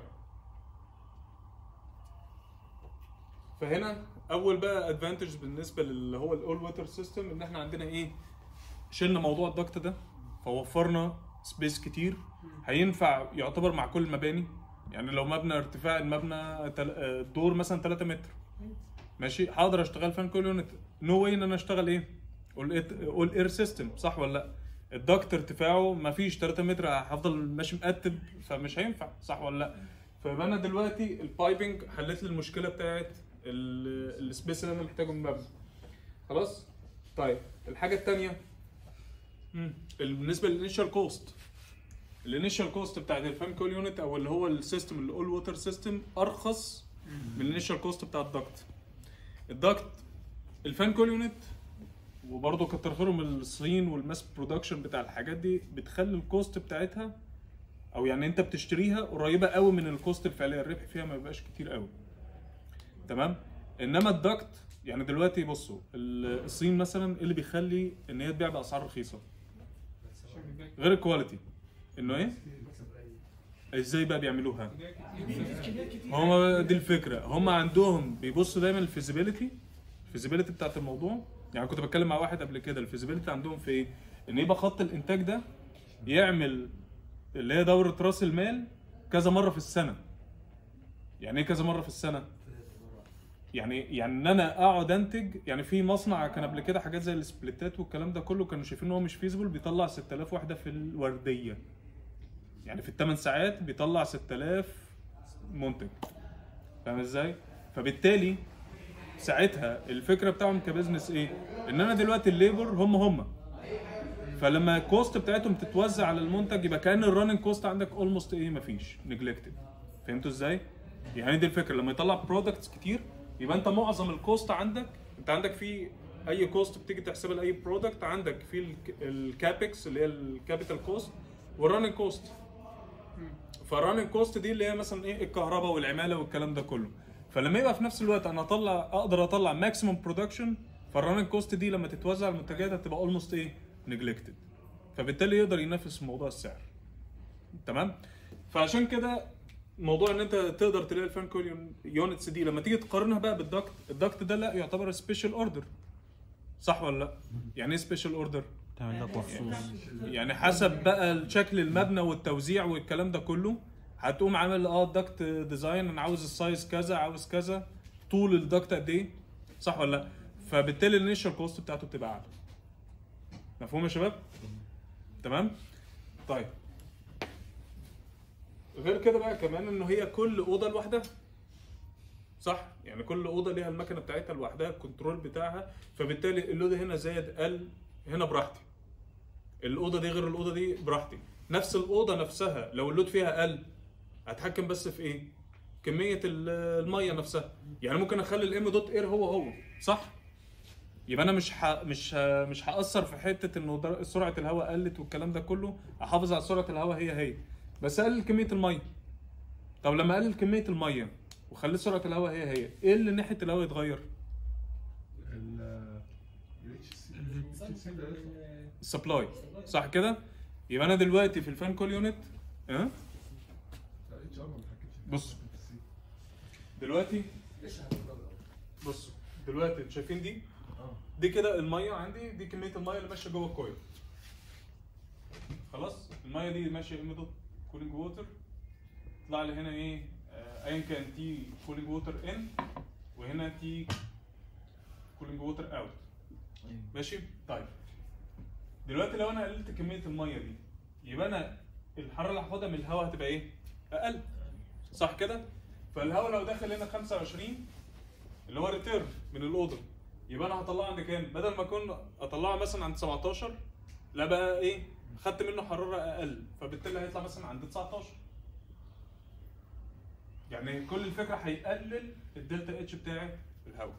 فهنا اول بقى ادفانتج بالنسبه للي هو الاول ووتر سيستم ان احنا عندنا ايه شلنا موضوع الضغط ده فوفرنا سبيس كتير هينفع يعتبر مع كل المباني يعني لو مبنى ارتفاع المبنى تل... آه، الدور مثلا 3 متر ماشي هقدر اشتغل فان كل يونت نو واي ان انا اشتغل ايه اول اير سيستم صح ولا لا الضغط ارتفاعه ما فيش 3 متر هفضل ماشي مقتب فمش هينفع صح ولا لا فيبقى انا دلوقتي البايبنج حلت لي المشكله بتاعت ال- السبيس اللي انا محتاجه من المبنى خلاص طيب الحاجه الثانيه بالنسبه للانيشال كوست الانيشال كوست بتاعت الفان كول يونت او اللي هو السيستم الاول ووتر سيستم ارخص من الانيشال كوست بتاع الدكت الدكت الفان كول يونت وبرضه كتر خيرهم الصين والماس برودكشن بتاع الحاجات دي بتخلي الكوست بتاعتها او يعني انت بتشتريها قريبه قوي من الكوست الفعليه الربح فيها ما بيبقاش كتير قوي تمام انما الدكت يعني دلوقتي بصوا ال- الصين مثلا إيه اللي بيخلي ان هي تبيع باسعار رخيصه عشان بيبقى غير الكواليتي انه ايه ازاي بقى بيعملوها هما دي الفكره هما عندهم بيبصوا دايما الفيزيبيليتي الفيزيبيليتي بتاعت الموضوع يعني كنت بتكلم مع واحد قبل كده الفيزيبيليتي عندهم في ايه ان يبقى خط الانتاج ده يعمل اللي هي دوره راس المال كذا مره في السنه يعني ايه كذا مره في السنه يعني يعني ان انا اقعد انتج يعني في مصنع كان قبل كده حاجات زي السبليتات والكلام ده كله كانوا شايفين ان هو مش فيزبل بيطلع 6000 وحده في الورديه يعني في الثمان ساعات بيطلع 6000 منتج فاهم ازاي؟ فبالتالي ساعتها الفكره بتاعهم كبزنس ايه؟ ان انا دلوقتي الليبر هم هم فلما الكوست بتاعتهم تتوزع على المنتج يبقى كان الرننج كوست عندك اولموست ايه مفيش نجلكتد فهمتوا ازاي؟ يعني دي الفكره لما يطلع برودكتس كتير يبقى انت معظم الكوست عندك انت عندك في اي كوست بتيجي تحسبها لاي برودكت عندك في الكابكس اللي هي الكابيتال كوست والرننج كوست فالرننج كوست دي اللي هي مثلا ايه الكهرباء والعماله والكلام ده كله فلما يبقى في نفس الوقت انا اطلع اقدر اطلع ماكسيمم برودكشن فالرننج كوست دي لما تتوزع على المنتجات هتبقى اولموست ايه نجلكتد فبالتالي يقدر ينافس في موضوع السعر تمام فعشان كده موضوع ان انت تقدر تلاقي الفان يونتس دي لما تيجي تقارنها بقى بالدكت الدكت ده لا يعتبر سبيشال اوردر صح ولا لا يعني ايه سبيشال اوردر تعمل لك مخصوص يعني حسب بقى شكل المبنى والتوزيع والكلام ده كله هتقوم عامل اه الدكت ديزاين انا عاوز السايز كذا عاوز كذا طول الدكت قد ايه صح ولا لا فبالتالي الانيشال كوست بتاعته بتبقى اعلى مفهوم يا شباب تمام طيب غير كده بقى كمان انه هي كل اوضه لوحدها صح يعني كل اوضه ليها المكنه بتاعتها لوحدها الكنترول بتاعها فبالتالي اللود هنا زاد قل هنا براحتي الاوضه دي غير الاوضه دي براحتي نفس الاوضه نفسها لو اللود فيها قل اتحكم بس في ايه كميه ال- الميه نفسها يعني ممكن اخلي الام دوت اير هو هو صح يبقى انا مش ح... مش ه... مش هاثر في حته انه در... سرعه الهواء قلت والكلام ده كله احافظ على سرعه الهواء هي هي بس اقلل كميه الميه طب لما اقلل كميه الميه وخليت سرعه الهواء هي هي ايه اللي ناحيه الهواء يتغير ال اتش سي اتش سي ده يطلع. السبلاي صح كده يبقى انا دلوقتي في الفان كول يونت ها لا، اتش ار ما بيتحكمش في بص. السي. دلوقتي بص دلوقتي انتوا شايفين دي دي كده الميه عندي دي كميه الميه اللي ماشيه جوه الكويل خلاص الميه دي ماشيه ام دوت كولينج ووتر طلع لي هنا ايه آه، ايا كان تي كولينج ووتر ان وهنا تي كولينج ووتر اوت ماشي طيب دلوقتي لو انا قللت كميه الميه دي يبقى انا الحراره اللي هاخدها من الهواء هتبقى ايه اقل صح كده فالهواء لو داخل هنا 25 اللي هو ريتيرن من الاوضه يبقى انا هطلعه عند كام بدل ما اكون اطلعه مثلا عند 17 لا بقى ايه خدت منه حراره اقل فبالتالي هيطلع مثلا عند 19 يعني كل الفكره هيقلل الدلتا اتش بتاعي في الهواء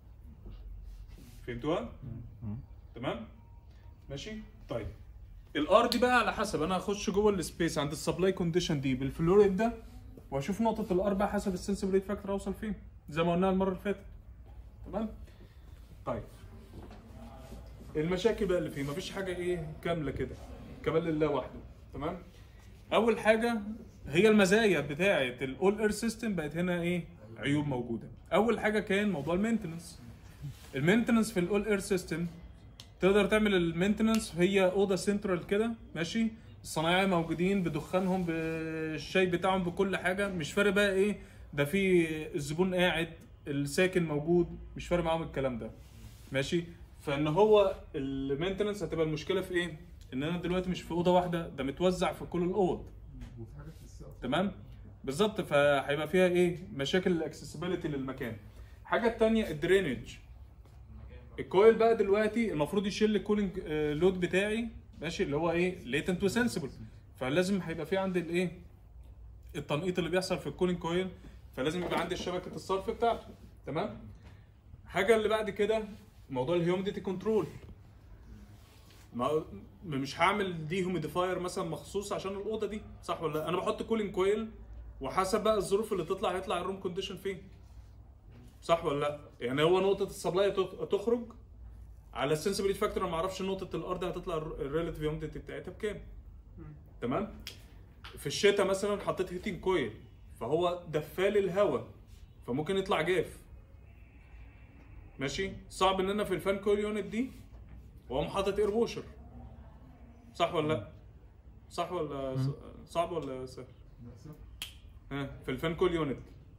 فهمتوها تمام ماشي طيب الار دي بقى على حسب انا هخش جوه السبيس عند السبلاي كونديشن دي بالفلوريد ده واشوف نقطه الار بقى حسب السنسبل ريت فاكتور اوصل فين زي ما قلنا المره اللي فاتت تمام طيب المشاكل بقى اللي فيه مفيش حاجه ايه كامله كده كمال لله وحده تمام اول حاجه هي المزايا بتاعه الاول اير سيستم بقت هنا ايه عيوب موجوده اول حاجه كان موضوع المينتنس المينتنس في الاول اير سيستم تقدر تعمل المينتنس هي اوضه سنترال كده ماشي الصنايعيه موجودين بدخانهم بالشاي بتاعهم بكل حاجه مش فارق بقى ايه ده في الزبون قاعد الساكن موجود مش فارق معاهم الكلام ده ماشي فان هو المينتنس هتبقى المشكله في ايه ان انا دلوقتي مش في اوضه واحده ده متوزع في كل الاوض وفي حاجات في السقف تمام بالظبط فهيبقى فيها ايه مشاكل الاكسسبيليتي للمكان الحاجه الثانيه الدرينج الكويل بقى دلوقتي المفروض يشيل الكولينج لود بتاعي ماشي اللي هو ايه ليتنت وسنسبل فلازم هيبقى في عندي الايه التنقيط اللي بيحصل في الكولينج كويل فلازم يبقى عندي شبكه الصرف بتاعته تمام حاجه اللي بعد كده موضوع الهيوميديتي كنترول ما مش هعمل دي هيوميديفاير مثلا مخصوص عشان الاوضه دي صح ولا لا انا بحط كولينج كويل وحسب بقى الظروف اللي تطلع هيطلع الروم كونديشن فين صح ولا لا يعني هو نقطه السبلاي تخ- تخرج على السنسبيليتي فاكتور انا ما اعرفش نقطه الارض هتطلع الريلاتيف هيوميديتي بتاعتها بكام تمام في الشتاء مثلا حطيت هيتنج كويل فهو دفال الهواء فممكن يطلع جاف ماشي صعب ان انا في الفان كويل يونت دي واقوم حاطط اير ووشر صح ولا لا صح ولا ص- صعب ولا سهل ها في الفان كول يونت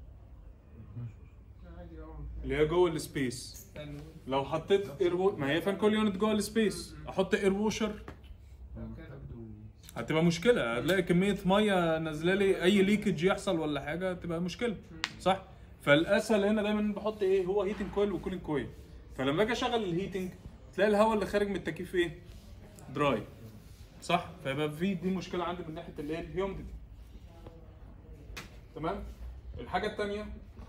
عادي اه اللي هي جوه السبيس لو حطيت اير وو... ما هي فان كول يونت جوه السبيس احط اير ووشر هتبقى مشكله هتلاقي كميه ميه نازله لي اي ليكج يحصل ولا حاجه هتبقى مشكله صح فالاسهل هنا دايما بحط ايه هو هيتنج كويل وكولينج كويل فلما اجي اشغل الهيتنج تلاقي الهواء اللي خارج من التكييف ايه دراي صح فيبقى في دي مشكله عندي من ناحيه اللي هي الهيومديتي تمام الحاجه الثانيه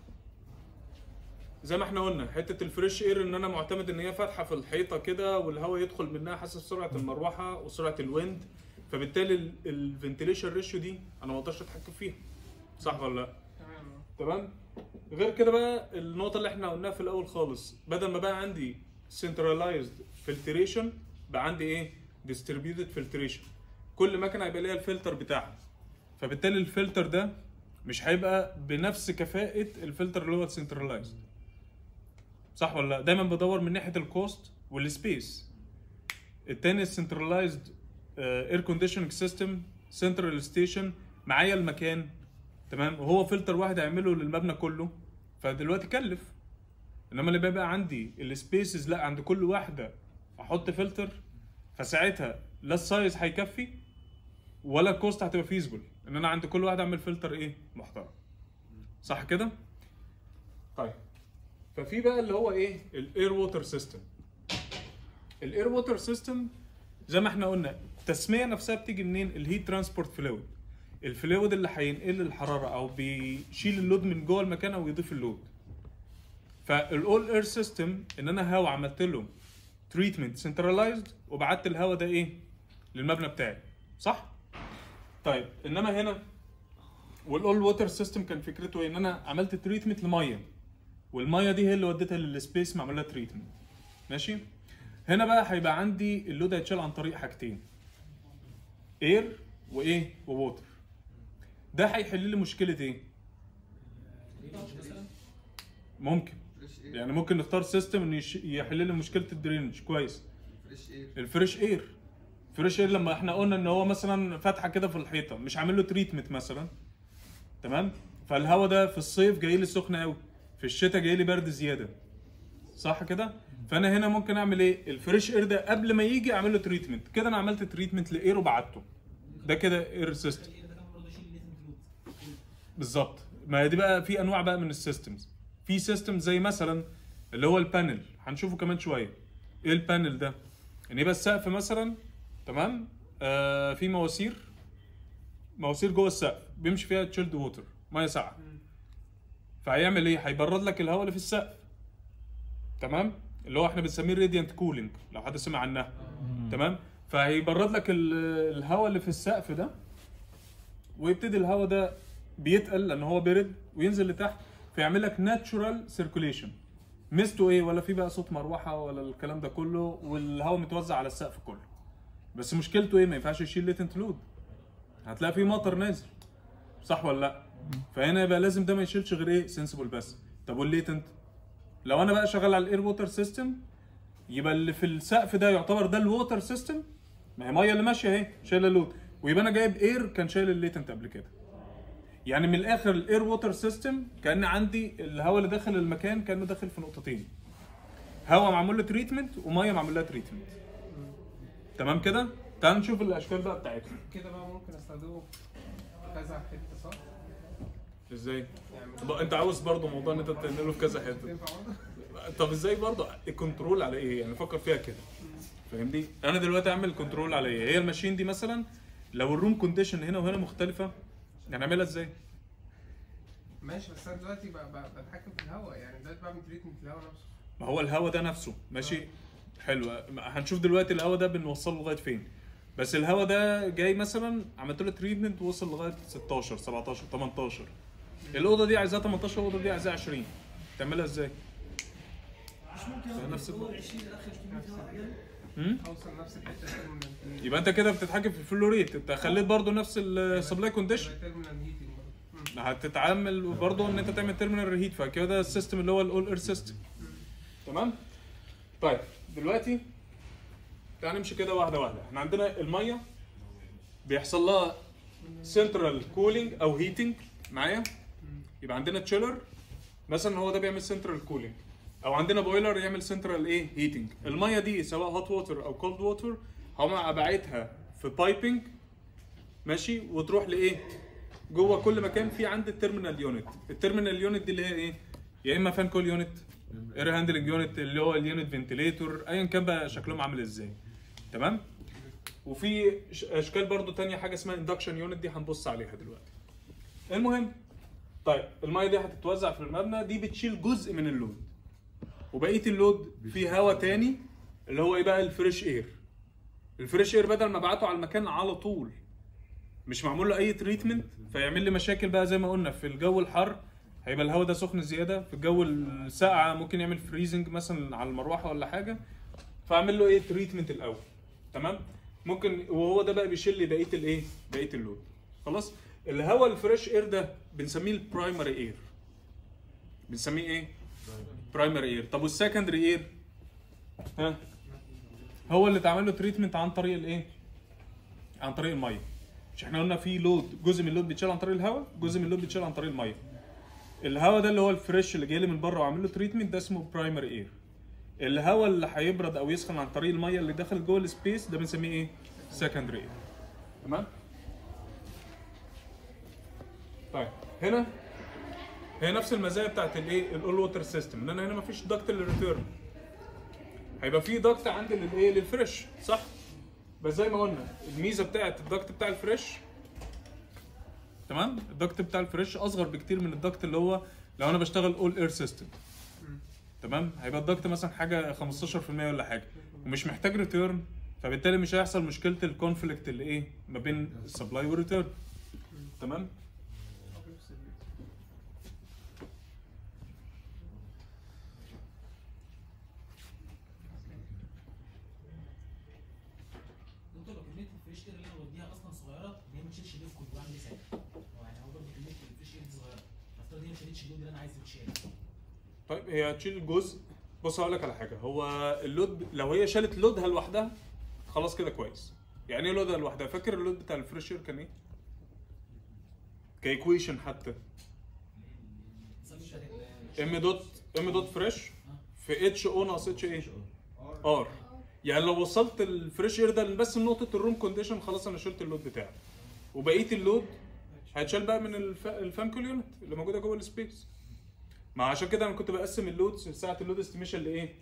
زي ما احنا قلنا حته الفريش اير ان انا معتمد ان هي فاتحه في الحيطه كده والهواء يدخل منها حسب سرعه المروحه وسرعه الويند فبالتالي الفنتيليشن ريشيو دي انا ما اقدرش اتحكم فيها صح ولا لا تمام تمام غير كده بقى النقطه اللي احنا قلناها في الاول خالص بدل ما بقى عندي centralized filtration بقى عندي ايه distributed filtration كل مكنه هيبقى ليها الفلتر بتاعها فبالتالي الفلتر ده مش هيبقى بنفس كفاءه الفلتر اللي هو centralized صح ولا لا دايما بدور من ناحيه الكوست والسبيس التاني السنترلايزد اير كونديشننج سيستم سنترال ستيشن معايا المكان تمام وهو فلتر واحد هيعمله للمبنى كله فدلوقتي كلف انما اللي بيبقى عندي السبيسز لا عند كل واحده احط فلتر فساعتها لا السايز هيكفي ولا الكوست هتبقى فيزبل ان انا عند كل واحد اعمل فلتر ايه محترم صح كده طيب ففي بقى اللي هو ايه الاير ووتر سيستم الاير ووتر سيستم زي ما احنا قلنا التسميه نفسها بتيجي منين الهيت ترانسبورت فلويد الفلويد اللي هينقل الحراره او بيشيل اللود من جوه المكان او يضيف اللود فالاول اير سيستم ان انا هوا عملت له تريتمنت سنترلايزد وبعت الهوا ده ايه للمبنى بتاعي صح طيب انما هنا والاول ووتر سيستم كان فكرته ايه ان انا عملت تريتمنت لميه والميه دي هي اللي وديتها للسبيس معمول لها تريتمنت ماشي هنا بقى هيبقى عندي اللود هيتشال عن طريق حاجتين اير وايه ووتر ده هيحل لي مشكله ايه ممكن يعني ممكن نختار سيستم انه يش- يحل لي مشكله الدرينج كويس الفريش اير فريش اير لما احنا قلنا ان هو مثلا فتحه كده في الحيطه مش عامل له تريتمنت مثلا تمام فالهواء ده في الصيف جاي لي سخن قوي في الشتاء جاي لي برد زياده صح كده فانا هنا ممكن اعمل ايه الفريش اير ده قبل ما يجي اعمل له تريتمنت كده انا عملت تريتمنت لاير وبعته ده كده اير سيستم الايه ده كان برضه يشيل الليتنج فلويد بالظبط ما هي دي بقى في انواع بقى من السيستمز في سيستم زي مثلا اللي هو البانل هنشوفه كمان شويه ايه البانل ده ان يبقى السقف مثلا تمام آه في مواسير مواسير جوه السقف بيمشي فيها تشيلد ووتر ميه ساقعه فهيعمل ايه هيبرد لك الهواء اللي في السقف تمام اللي هو احنا بنسميه راديانت كولينج لو حد سمع عنها تمام فهيبرد لك ال- الهواء اللي في السقف ده ويبتدي الهواء ده بيتقل لان هو بيرد وينزل لتحت فيعمل لك ناتشورال سيركوليشن ميزته ايه ولا في بقى صوت مروحه ولا الكلام ده كله والهواء متوزع على السقف كله بس مشكلته ايه ما ينفعش يشيل ليتنت لود هتلاقي في مطر نازل صح ولا لا فهنا يبقى لازم ده ما يشيلش غير ايه سنسبل بس طب والليتنت لو انا بقى شغال على الاير ووتر سيستم يبقى اللي في السقف ده يعتبر ده الووتر سيستم ما هي ميه اللي ماشيه اهي شايله اللود ويبقى انا جايب اير كان شايل الليتنت قبل كده يعني من الاخر الاير ووتر سيستم كان عندي الهواء اللي داخل المكان كانه داخل في نقطتين هواء معمول له تريتمنت وميه معمول لها تريتمنت تمام كده تعال نشوف الاشكال بقى بتاعتهم كده بقى ممكن استخدمه في كذا حته صح؟ ازاي يعني طب انت عاوز برضه موضوع ان انت تنقله في كذا حته ينفع برضه؟ طب ازاي برضه الكنترول على ايه يعني فكر فيها كده فاهمني انا دلوقتي اعمل كنترول على ايه هي الماشين دي مثلا لو الروم كونديشن هنا وهنا مختلفه هنعملها ازاي ماشي بس انا دلوقتي ب- ب- بتحكم في الهواء يعني دلوقتي بعمل تريتمنت الهواء نفسه ما هو الهوا ده نفسه ماشي حلو هنشوف دلوقتي الهوا ده بنوصله لغايه فين بس الهوا ده جاي مثلا عملت له تريتمنت وصل لغايه 16 17 18 الاوضه دي عايزاها 18 الاوضه دي عايزاها 20 تعملها ازاي مش ممكن نفس نفس الضغط. 20 ادخل كميه هواء يعني امم اوصل نفس الحته terminal يبقى انت كده بتتحكم في الفلو ريت انت خليت برضو نفس السبلاي كونديشن terminal heating برضه. مم. هتتعامل برضو ان انت تعمل تيرمينال ريهيت فكده السيستم اللي هو الاول اير سيستم تمام طيب دلوقتي تعال نمشي كده واحده واحده احنا عندنا الميه بيحصل لها سنترال كولينج او هيتنج معايا يبقى عندنا تشيلر مثلا هو ده بيعمل سنترال كولينج او عندنا بويلر يعمل سنترال ايه هيتنج الميه دي سواء هوت ووتر او كولد ووتر هم ابعتها في بايبنج ماشي وتروح لايه جوه كل مكان في عند التيرمينال يونت التيرمينال يونت دي اللي هي ايه يا اما فان كول يونت اير هاندلنج يونت اللي هو اليونت فنتليتور ايا كان بقى شكلهم عامل ازاي تمام وفي ش- اشكال برضو تانية حاجه اسمها اندكشن يونت دي هنبص عليها دلوقتي المهم طيب الميه دي هتتوزع في المبنى دي بتشيل جزء من اللود وبقيه اللود في هواء تاني اللي هو ايه بقى الفريش اير الفريش اير بدل ما ابعته على المكان على طول مش معمول له اي تريتمنت فيعمل لي مشاكل بقى زي ما قلنا في الجو الحر هيبقى الهواء ده سخن زياده في الجو الساقعه ممكن يعمل فريزنج مثلا على المروحه ولا حاجه فاعمل له ايه تريتمنت الاول تمام ممكن وهو ده بقى بيشيل لي بقيه الايه بقيه اللود خلاص الهواء الفريش اير ده بنسميه البرايمري اير بنسميه ايه برايمري اير طب والسكندري اير ها هو اللي اتعمل له تريتمنت عن طريق الايه عن طريق الميه مش احنا قلنا في لود جزء من اللود بيتشال عن طريق الهواء جزء من اللود بيتشال عن طريق الميه الهواء ده اللي هو الفريش اللي جاي لي من بره وعامل له تريتمنت ده اسمه برايمري اير الهواء اللي هيبرد او يسخن عن طريق الميه اللي داخل جوه السبيس ده بنسميه ايه سكندري اير تمام طيب هنا هي نفس المزايا بتاعت الايه الاول ووتر سيستم ان انا هنا مفيش دكت للريتيرن هيبقى في دكت عندي للايه للفريش صح بس زي ما قلنا الميزه بتاعت الدكت بتاع الفريش تمام الدكت بتاع الفريش اصغر بكتير من الدكت اللي هو لو انا بشتغل اول اير سيستم تمام هيبقى الدكت مثلا حاجه 15% ولا حاجه ومش محتاج ريتيرن فبالتالي مش هيحصل مشكله الكونفليكت اللي ايه ما بين السبلاي والريتيرن تمام دكتور لو كميه الفريش اير اللي انا بوديها اصلا صغيره ان هي ما تشيلش ليف كله بعمل ايه ساعتها؟ هو يعني هو برضه كميه الفريش اير دي صغيره نفترض ان هي ما شالتش اللود اللي انا عايز تتشال طيب هي هتشيل جزء بص هقول لك على حاجه هو اللود لو هي شالت لودها لوحدها خلاص كده كويس يعني ايه لودها لوحدها فاكر اللود بتاع الفريشر كان ايه كايكويشن حتى ام دوت ام دوت فريش في اتش او ناقص اتش ايه ار يعني لو وصلت الفريش اير ده بس لنقطه الروم كونديشن خلاص انا شلت اللود بتاعي وبقيه اللود هيتشال بقى من الف... الفان كول يونت اللي موجوده جوه السبيس ما عشان كده انا كنت بقسم اللودز ساعه اللود استيميشن لايه؟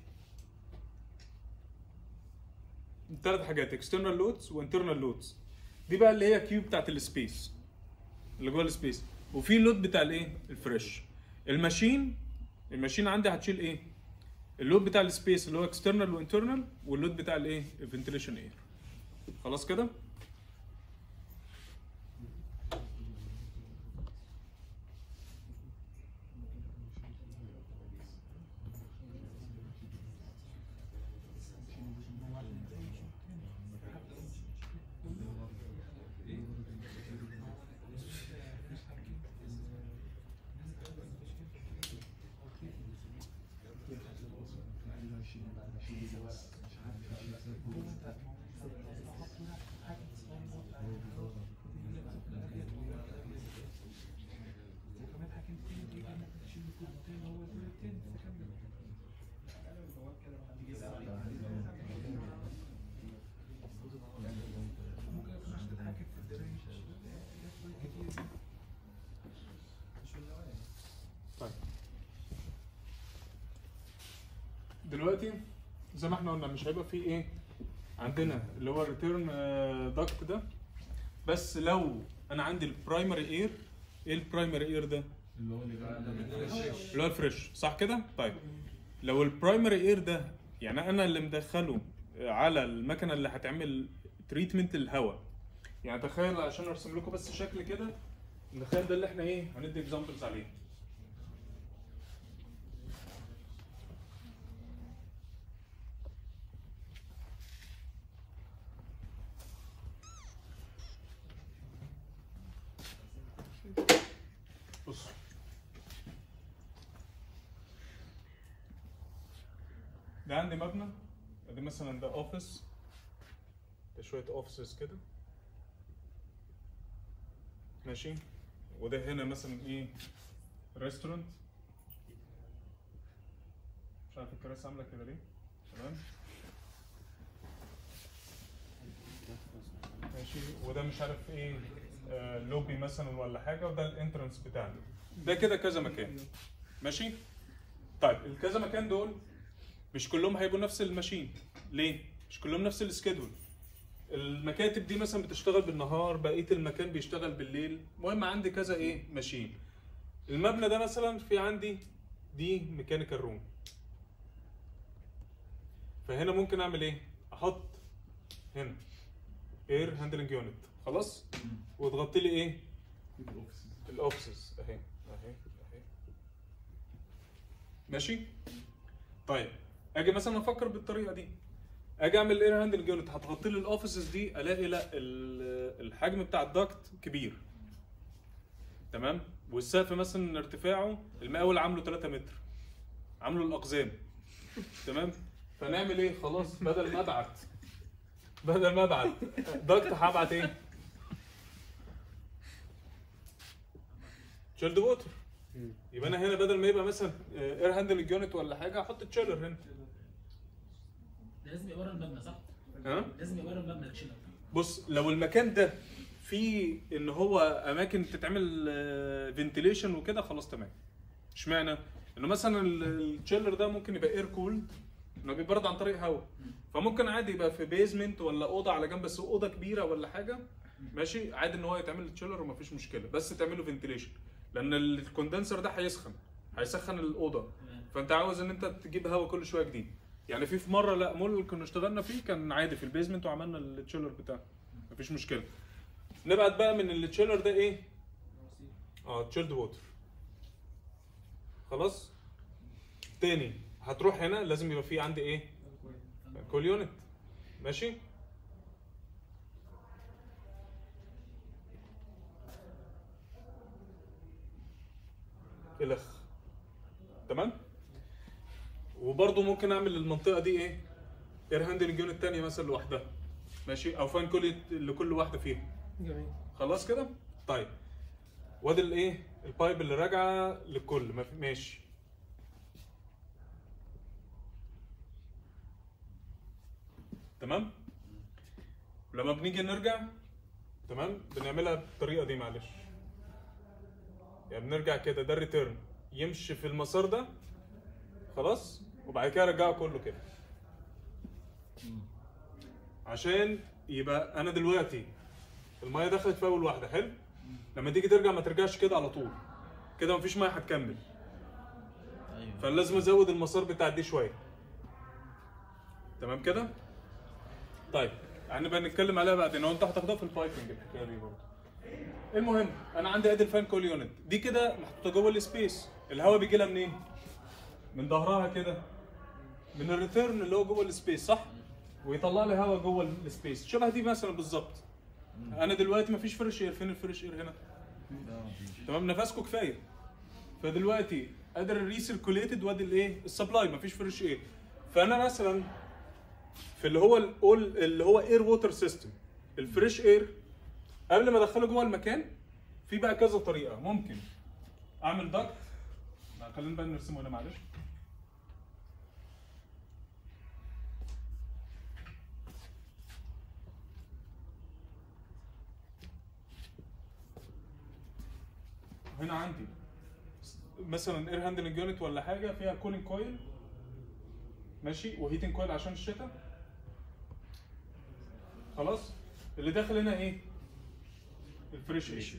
ثلاث حاجات اكسترنال لودز وانترنال لودز دي بقى اللي هي كيو بتاعت السبيس اللي جوه السبيس وفي اللود بتاع الايه؟ الفريش الماشين الماشين عندي هتشيل ايه؟ اللود بتاع السبيس اللي هو اكسترنال وانترنال واللود بتاع الايه؟ الفنتليشن اير خلاص كده؟ طيب دلوقتي زي ما احنا قلنا مش هيبقى فيه ايه عندنا اللي هو الريتيرن داكت ده بس لو انا عندي البرايمري اير ايه البرايمري اير ده؟ اللي هو اللي بقى اللي هو الفريش صح كده؟ طيب لو البرايمري اير ده يعني انا اللي مدخله على المكنه اللي هتعمل تريتمنت الهواء يعني تخيل عشان ارسم لكم بس شكل كده نتخيل ده اللي احنا ايه هندي اكزامبلز عليه ده عندي مبنى ادي مثلا ده اوفيس ده شويه اوفيسز كده ماشي وده هنا مثلا ايه ريستورانت مش عارف الكراسي عامله كده ليه تمام ماشي وده مش عارف ايه آه لوبي مثلا ولا حاجه وده الانترنس بتاعنا ده كده كذا مكان ماشي طيب الكذا مكان دول مش كلهم هيبقوا نفس الماشين ليه مش كلهم نفس السكيدول المكاتب دي مثلا بتشتغل بالنهار بقيه المكان بيشتغل بالليل المهم عندي كذا ايه ماشين المبنى ده مثلا في عندي دي ميكانيكال روم فهنا ممكن اعمل ايه احط هنا اير هاندلنج يونت خلاص وتغطي لي ايه الاوفيسز اهي اهي اهي ماشي طيب اجي مثلا افكر بالطريقه دي اجي اعمل الاير هاندلنج يونت هتغطي لي الاوفيسز دي الاقي لا ال- الحجم بتاع الدكت كبير تمام والسقف مثلا ارتفاعه المقاول عامله 3 متر عامله الاقزام تمام فنعمل ايه خلاص بدل ما ابعت بدل ما ابعت دكت هبعت ايه تشيلد ووتر يبقى انا هنا بدل ما يبقى مثلا اير هاندلنج يونت ولا حاجه احط تشيلر هنا ده لازم يبقى بره المبنى صح؟ ها لازم يبقى بره المبنى التشيلر بص لو المكان ده فيه ان هو اماكن تتعمل فنتيليشن وكده خلاص تمام اشمعنى انه مثلا ال- التشيلر ده ممكن يبقى اير كولد انه بيبرد عن طريق هواء فممكن عادي يبقى في بيزمنت ولا اوضه على جنب بس اوضه كبيره ولا حاجه ماشي عادي ان هو يتعمل تشيلر ومفيش مشكله بس تعمله فنتيليشن لان الكوندنسر ده هيسخن هيسخن الاوضه فانت عاوز ان انت تجيب هواء كل شويه جديد يعني في في مره لا مول اللي كنا اشتغلنا فيه كان عادي في البيزمنت وعملنا التشيلر بتاعه مفيش مشكله نبعت بقى من التشيلر ده ايه اه تشيلد ووتر خلاص تاني هتروح هنا لازم يبقى في عندي ايه كول يونت ماشي الخ تمام وبرضه ممكن اعمل المنطقه دي ايه اير هاندلنج يونت تانية مثلا لوحدها ماشي او فان كل لكل واحده فيهم جميل خلاص كده طيب وادي الايه البايب اللي راجعه للكل ما في- ماشي تمام لما بنيجي نرجع تمام بنعملها بالطريقه دي معلش يعني بنرجع كده ده الريتيرن يمشي في المسار ده خلاص وبعد كده ارجعه كله كده عشان يبقى انا دلوقتي الميه دخلت في اول واحده حلو لما تيجي ترجع ما ترجعش كده على طول كده مفيش ميه هتكمل ايوه فلازم ازود المسار بتاع دي شويه تمام كده طيب هنبقى نتكلم عليها بعدين هو انت هتاخدها في البايبنج الحكايه دي برضه المهم انا عندي ادي الفان كول يونت دي كده محطوطه جوه السبيس الهواء بيجي لها منين من ظهرها كده من الريتيرن اللي هو جوه السبيس صح ويطلع لي هواء جوه السبيس شبه دي مثلا بالظبط انا دلوقتي مفيش فريش اير فين الفريش اير هنا تمام نفسكم كفايه فدلوقتي قادر الريسيركوليتد وادي الايه السبلاي مفيش فريش اير فانا مثلا في اللي هو الاول اللي هو اير ووتر سيستم الفريش اير قبل ما ادخله جوه المكان في بقى كذا طريقه ممكن اعمل داكت خلينا بقى نرسمه هنا معلش هنا عندي مثلا اير هاندلنج يونت ولا حاجه فيها كولينج كويل ماشي وهيتنج كويل عشان الشتاء خلاص اللي داخل هنا ايه الفريش اير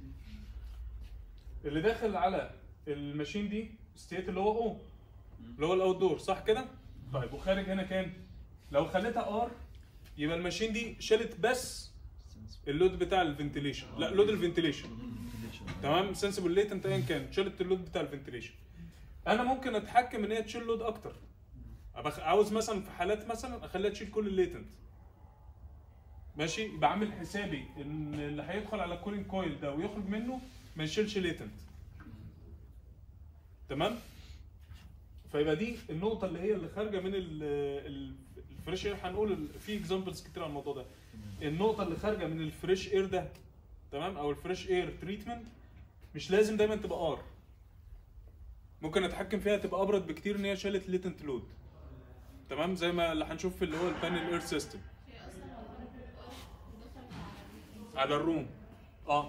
اللي داخل على الماشين دي ستيت اللي هو او اللي هو الاوت دور صح كده طيب وخارج هنا كام لو خليتها ار يبقى الماشين دي شالت بس اللود بتاع الفنتيليشن لا لود الفنتيليشن تمام سنسبل ليتنت ايا كان شالت اللود بتاع الفنتيليشن انا ممكن اتحكم ان هي تشيل لود اكتر أبقى عاوز مثلا في حالات مثلا اخليها تشيل كل الليتنت ماشي يبقى عامل حسابي ان اللي هيدخل على الكولينج كويل ده ويخرج منه ما يشيلش ليتنت تمام فيبقى دي النقطه اللي هي اللي خارجه من ال- ال- الفريش اير هنقول ال- في اكزامبلز كتير على الموضوع ده النقطه اللي خارجه من الفريش اير ده تمام او الفريش اير تريتمنت مش لازم دايما تبقى ار ممكن اتحكم فيها تبقى ابرد بكتير ان هي شالت ليتنت لود تمام زي ما اللي هنشوف في اللي هو البانل اير سيستم هي اصلا لو ضربت الار دخل على على الروم اه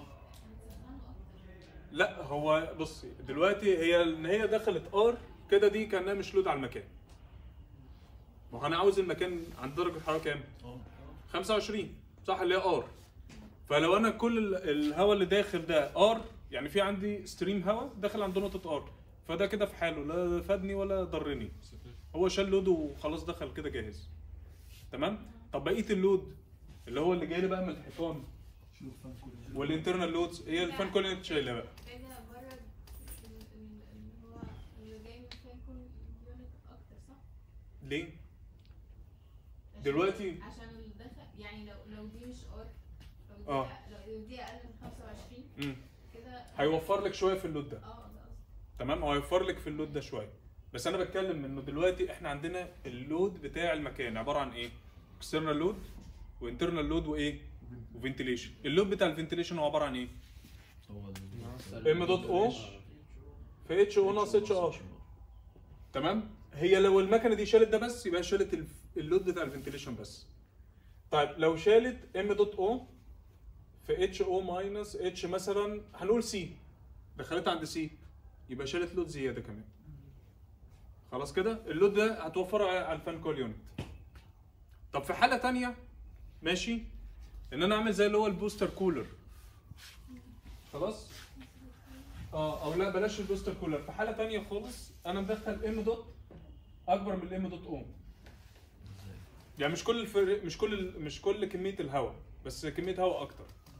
لا هو بصي دلوقتي هي ان هي دخلت ار كده دي كانها مش لود على المكان ما هو انا عاوز المكان عند درجه حراره كام؟ 25 صح اللي هي ار فلو انا كل ال- الهواء اللي داخل ده ار يعني في عندي ستريم هواء داخل عند نقطه ار فده كده في حاله لا فادني ولا ضرني هو شال لود وخلاص دخل كده جاهز تمام طب بقيه اللود اللي هو اللي جاي لي بقى من الحيطان والانترنال لودز هي الفان كولينت شايلها بقى كده بره ال- ال- اللي هو اللي جاي من فين يكون يونت اكتر صح؟ ليه؟ عشان- دلوقتي- عشان اللي دخل يعني لو لو دي مش ار لو دي آه. لو دي اقل من 25 امم كده هيوفر لك شويه في اللود ده اه ده قصدي تمام هو هيوفر لك في اللود ده شويه بس انا بتكلم انه دلوقتي احنا عندنا اللود بتاع المكان عباره عن ايه اكسترنال لود وانترنال لود وايه وفنتيليشن اللود بتاع الفنتيليشن هو عباره عن ايه هو ام دوت او في اتش او ناقص اتش ار تمام هي لو المكنه دي شالت ده بس يبقى شالت الف- اللود بتاع الفنتيليشن بس طيب لو شالت ام دوت او في اتش او ماينس اتش مثلا هنقول سي دخلتها عند سي يبقى شالت لود زياده كمان خلاص كده اللود ده هتوفره على على الفان كول يونت طب في حاله تانية ماشي ان انا اعمل زي اللي هو البوستر كولر خلاص اه او لا بلاش البوستر كولر في حاله تانية خالص انا مدخل ام دوت اكبر من الام دوت اوم يعني مش كل الفرق مش كل ال- مش كل كميه الهواء بس كميه هواء اكتر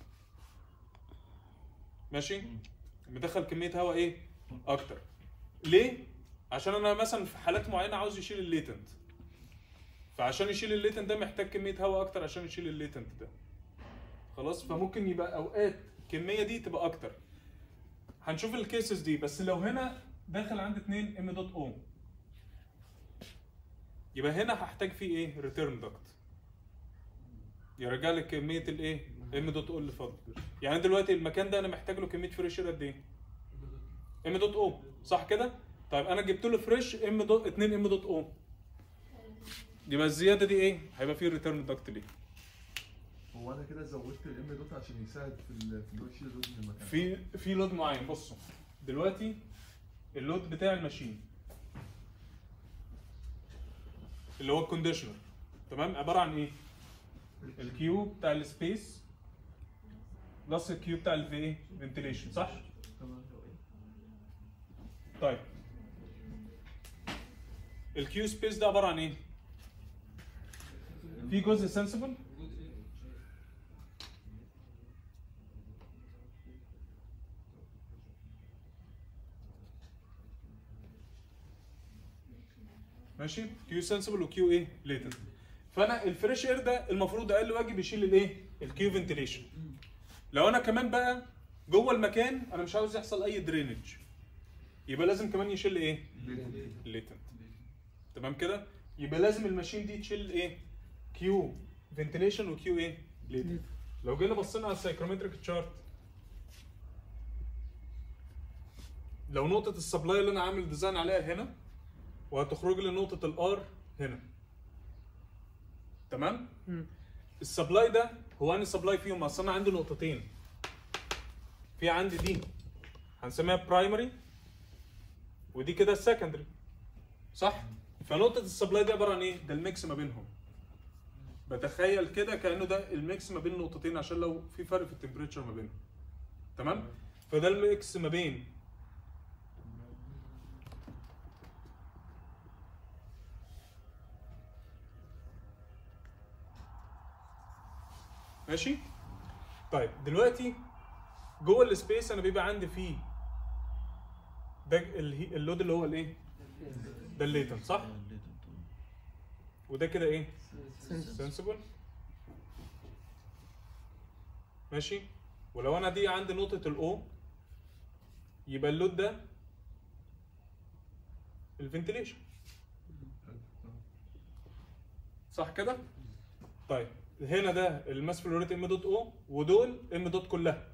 ماشي مدخل كميه هواء ايه اكتر ليه عشان انا مثلا في حالات معينه عاوز يشيل الليتنت فعشان يشيل الليتنت ده محتاج كميه هواء اكتر عشان يشيل الليتنت ده خلاص فممكن يبقى اوقات الكميه دي تبقى اكتر هنشوف الكيسز دي بس لو هنا داخل عند 2 ام دوت اوم يبقى هنا هحتاج فيه ايه ريتيرن داكت يرجع لي كميه الايه ام دوت او اللي فاضل يعني دلوقتي المكان ده انا محتاج له كميه فريش اير قد ايه ام دوت او صح كده طيب انا جبت له فريش ام دوت 2 ام دوت او يبقى الزياده دي ايه هيبقى فيه ريتيرن داكت ليه هو انا كده زودت الام دوت عشان يساعد في ال- في اللي هو يشيل اللود من المكان في في لود معين بصوا دلوقتي اللود بتاع الماشين اللي هو الكونديشنر تمام عباره عن ايه الكيو بتاع السبيس بلس الكيو بتاع الفي ايه فنتيليشن صح طيب الكيو سبيس ده عباره عن ايه في جزء سنسبل ماشي كيو سنسبل وكيو ايه ليتنت فانا الفريش اير ده المفروض اقل واجب يشيل الايه الكيو فنتيليشن لو انا كمان بقى جوه المكان انا مش عاوز يحصل اي درينج يبقى لازم كمان يشيل ايه ليتنت تمام كده يبقى لازم الماشين دي تشيل ايه كيو فنتيليشن وكيو ايه ليتنت لو جينا بصينا على السايكرومتريك تشارت لو نقطة السبلاي اللي انا عامل ديزاين عليها هنا وهتخرج لي نقطة الار هنا تمام؟ السبلاي ده هو انهي سبلاي فيهم؟ اصل انا عندي نقطتين في عندي دي هنسميها برايمري ودي كده السكندري صح؟ فنقطة السبلاي دي عبارة عن ايه؟ ده الميكس ما بينهم بتخيل كده كأنه ده الميكس ما بين نقطتين عشان لو في فرق في التمبريتشر ما بينهم تمام؟ فده الميكس ما بين ماشي طيب دلوقتي جوه السبيس انا بيبقى عندي فيه ده الهي- اللود اللي هو الايه ده الليتن صح وده كده ايه سنسبل ماشي ولو انا دي عندي نقطه الاو يبقى اللود ده الفنتليشن صح كده طيب هنا ده الماس فلو ريت ام دوت او ودول ام دوت كلها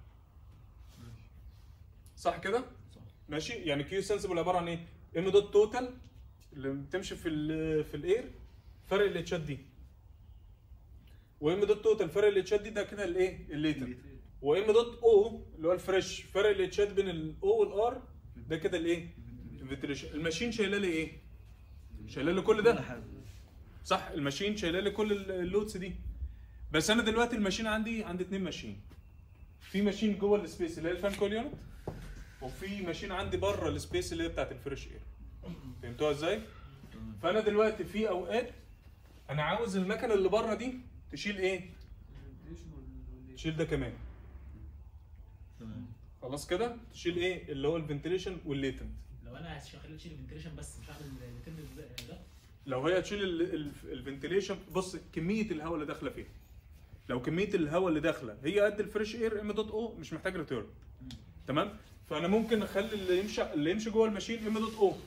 صح كده ماشي يعني كيو سنسبل عباره عن ايه ام دوت توتال اللي بتمشي في ال في الاير فرق الاتشات دي وام دوت توتال فرق الاتشات دي ده كده الايه الليتر وام دوت او اللي هو الفريش فرق الاتشات بين الاو والار ده كده الايه الفنتليشن الماشين شايله لي ايه شايله لي كل ده صح الماشين شايله لي كل ال- اللودز دي بس انا دلوقتي الماشين عندي عندي اتنين ماشين في ماشين جوه السبيس اللي هي الفان كول يونت وفي ماشين عندي بره السبيس اللي هي بتاعت الفريش اير فهمتوها ازاي؟ فانا دلوقتي في اوقات انا عاوز المكنه اللي بره دي تشيل ايه؟ تشيل ده كمان تمام خلاص كده تشيل ايه اللي هو الفنتليشن والليتنت لو انا هخليها تشيل الفنتريشن بس مش هعمل الترم ده لو هي تشيل الفنتليشن بص كميه الهواء اللي داخله فيها لو كميه الهواء اللي داخله هي قد الفريش اير ام دوت او مش محتاج ريتيرن تمام فانا ممكن اخلي اللي يمشي اللي يمشي جوه الماشين ام دوت او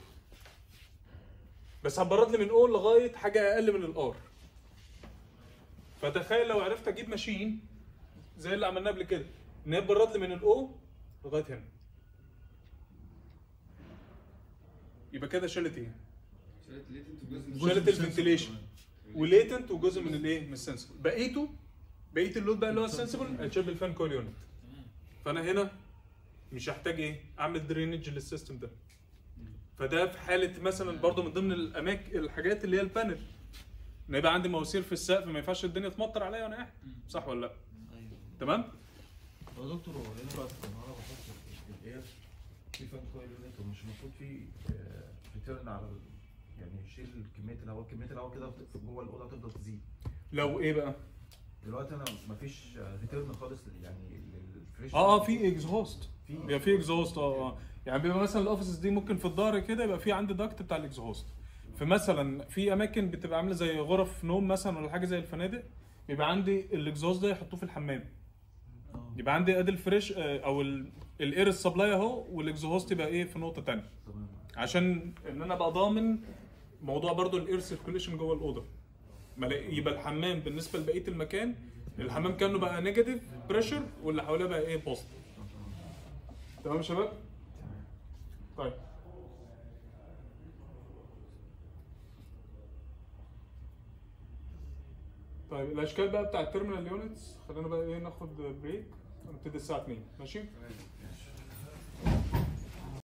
بس هتبرد لي من او لغايه حاجه اقل من الار فتخيل لو عرفت اجيب ماشين زي اللي عملناه قبل كده ان هي تبرد لي من الاو لغايه هنا يبقى كده شالت ايه؟ شالت ليتنت وجزء شالت الفنتليشن وليتنت وجزء من الايه؟ من السنسبل بقيته بقيه اللود بقى اللي هو السنسبل هيتشال بالفان كول يونت فانا هنا مش هحتاج ايه؟ اعمل درينج للسيستم ده فده في حاله مثلا برضو من ضمن الاماكن الحاجات اللي هي البانل ان يبقى عندي مواسير في السقف ما ينفعش الدنيا تمطر عليا وانا قاعد صح ولا لا؟ ايوه تمام؟ هو يا دكتور هو ينفع طب انا بحط الاير في فان كويل يونت ومش المفروض في ريتيرن على ال- يعني يشيل كميه الهواء كميه الهواء كده في جوه الاوضه تفضل تزيد لو ايه بقى؟ دلوقتي انا مفيش ريتيرن خالص يعني للفريش اه اه في اكزهوست في بيبقى في اكزهوست اه اه يعني بيبقى مثلا الاوفيسز دي ممكن في الظهر كده يبقى في عندي داكت بتاع الاكزهوست في مثلا في اماكن بتبقى عامله زي غرف نوم مثلا ولا حاجه زي الفنادق بيبقى عندي الاكزهوست ده يحطوه في الحمام اه يبقى عندي ادي الفريش آه، او ال- الاير السبلاي اهو والاكزهوست يبقى ايه في نقطه تانية تمام عشان ان انا ابقى ضامن موضوع برضو الاير سيركوليشن جوه الاوضه ما الاقي- يبقى الحمام بالنسبه لبقيه المكان الحمام كانه بقى نيجاتيف بريشر واللي حواليه بقى ايه بوزيتيف تمام يا شباب طيب طيب الاشكال بقى بتاع التيرمينال يونتس خلينا بقى ايه ناخد بريك ونبتدي الساعه 2 ماشي تمام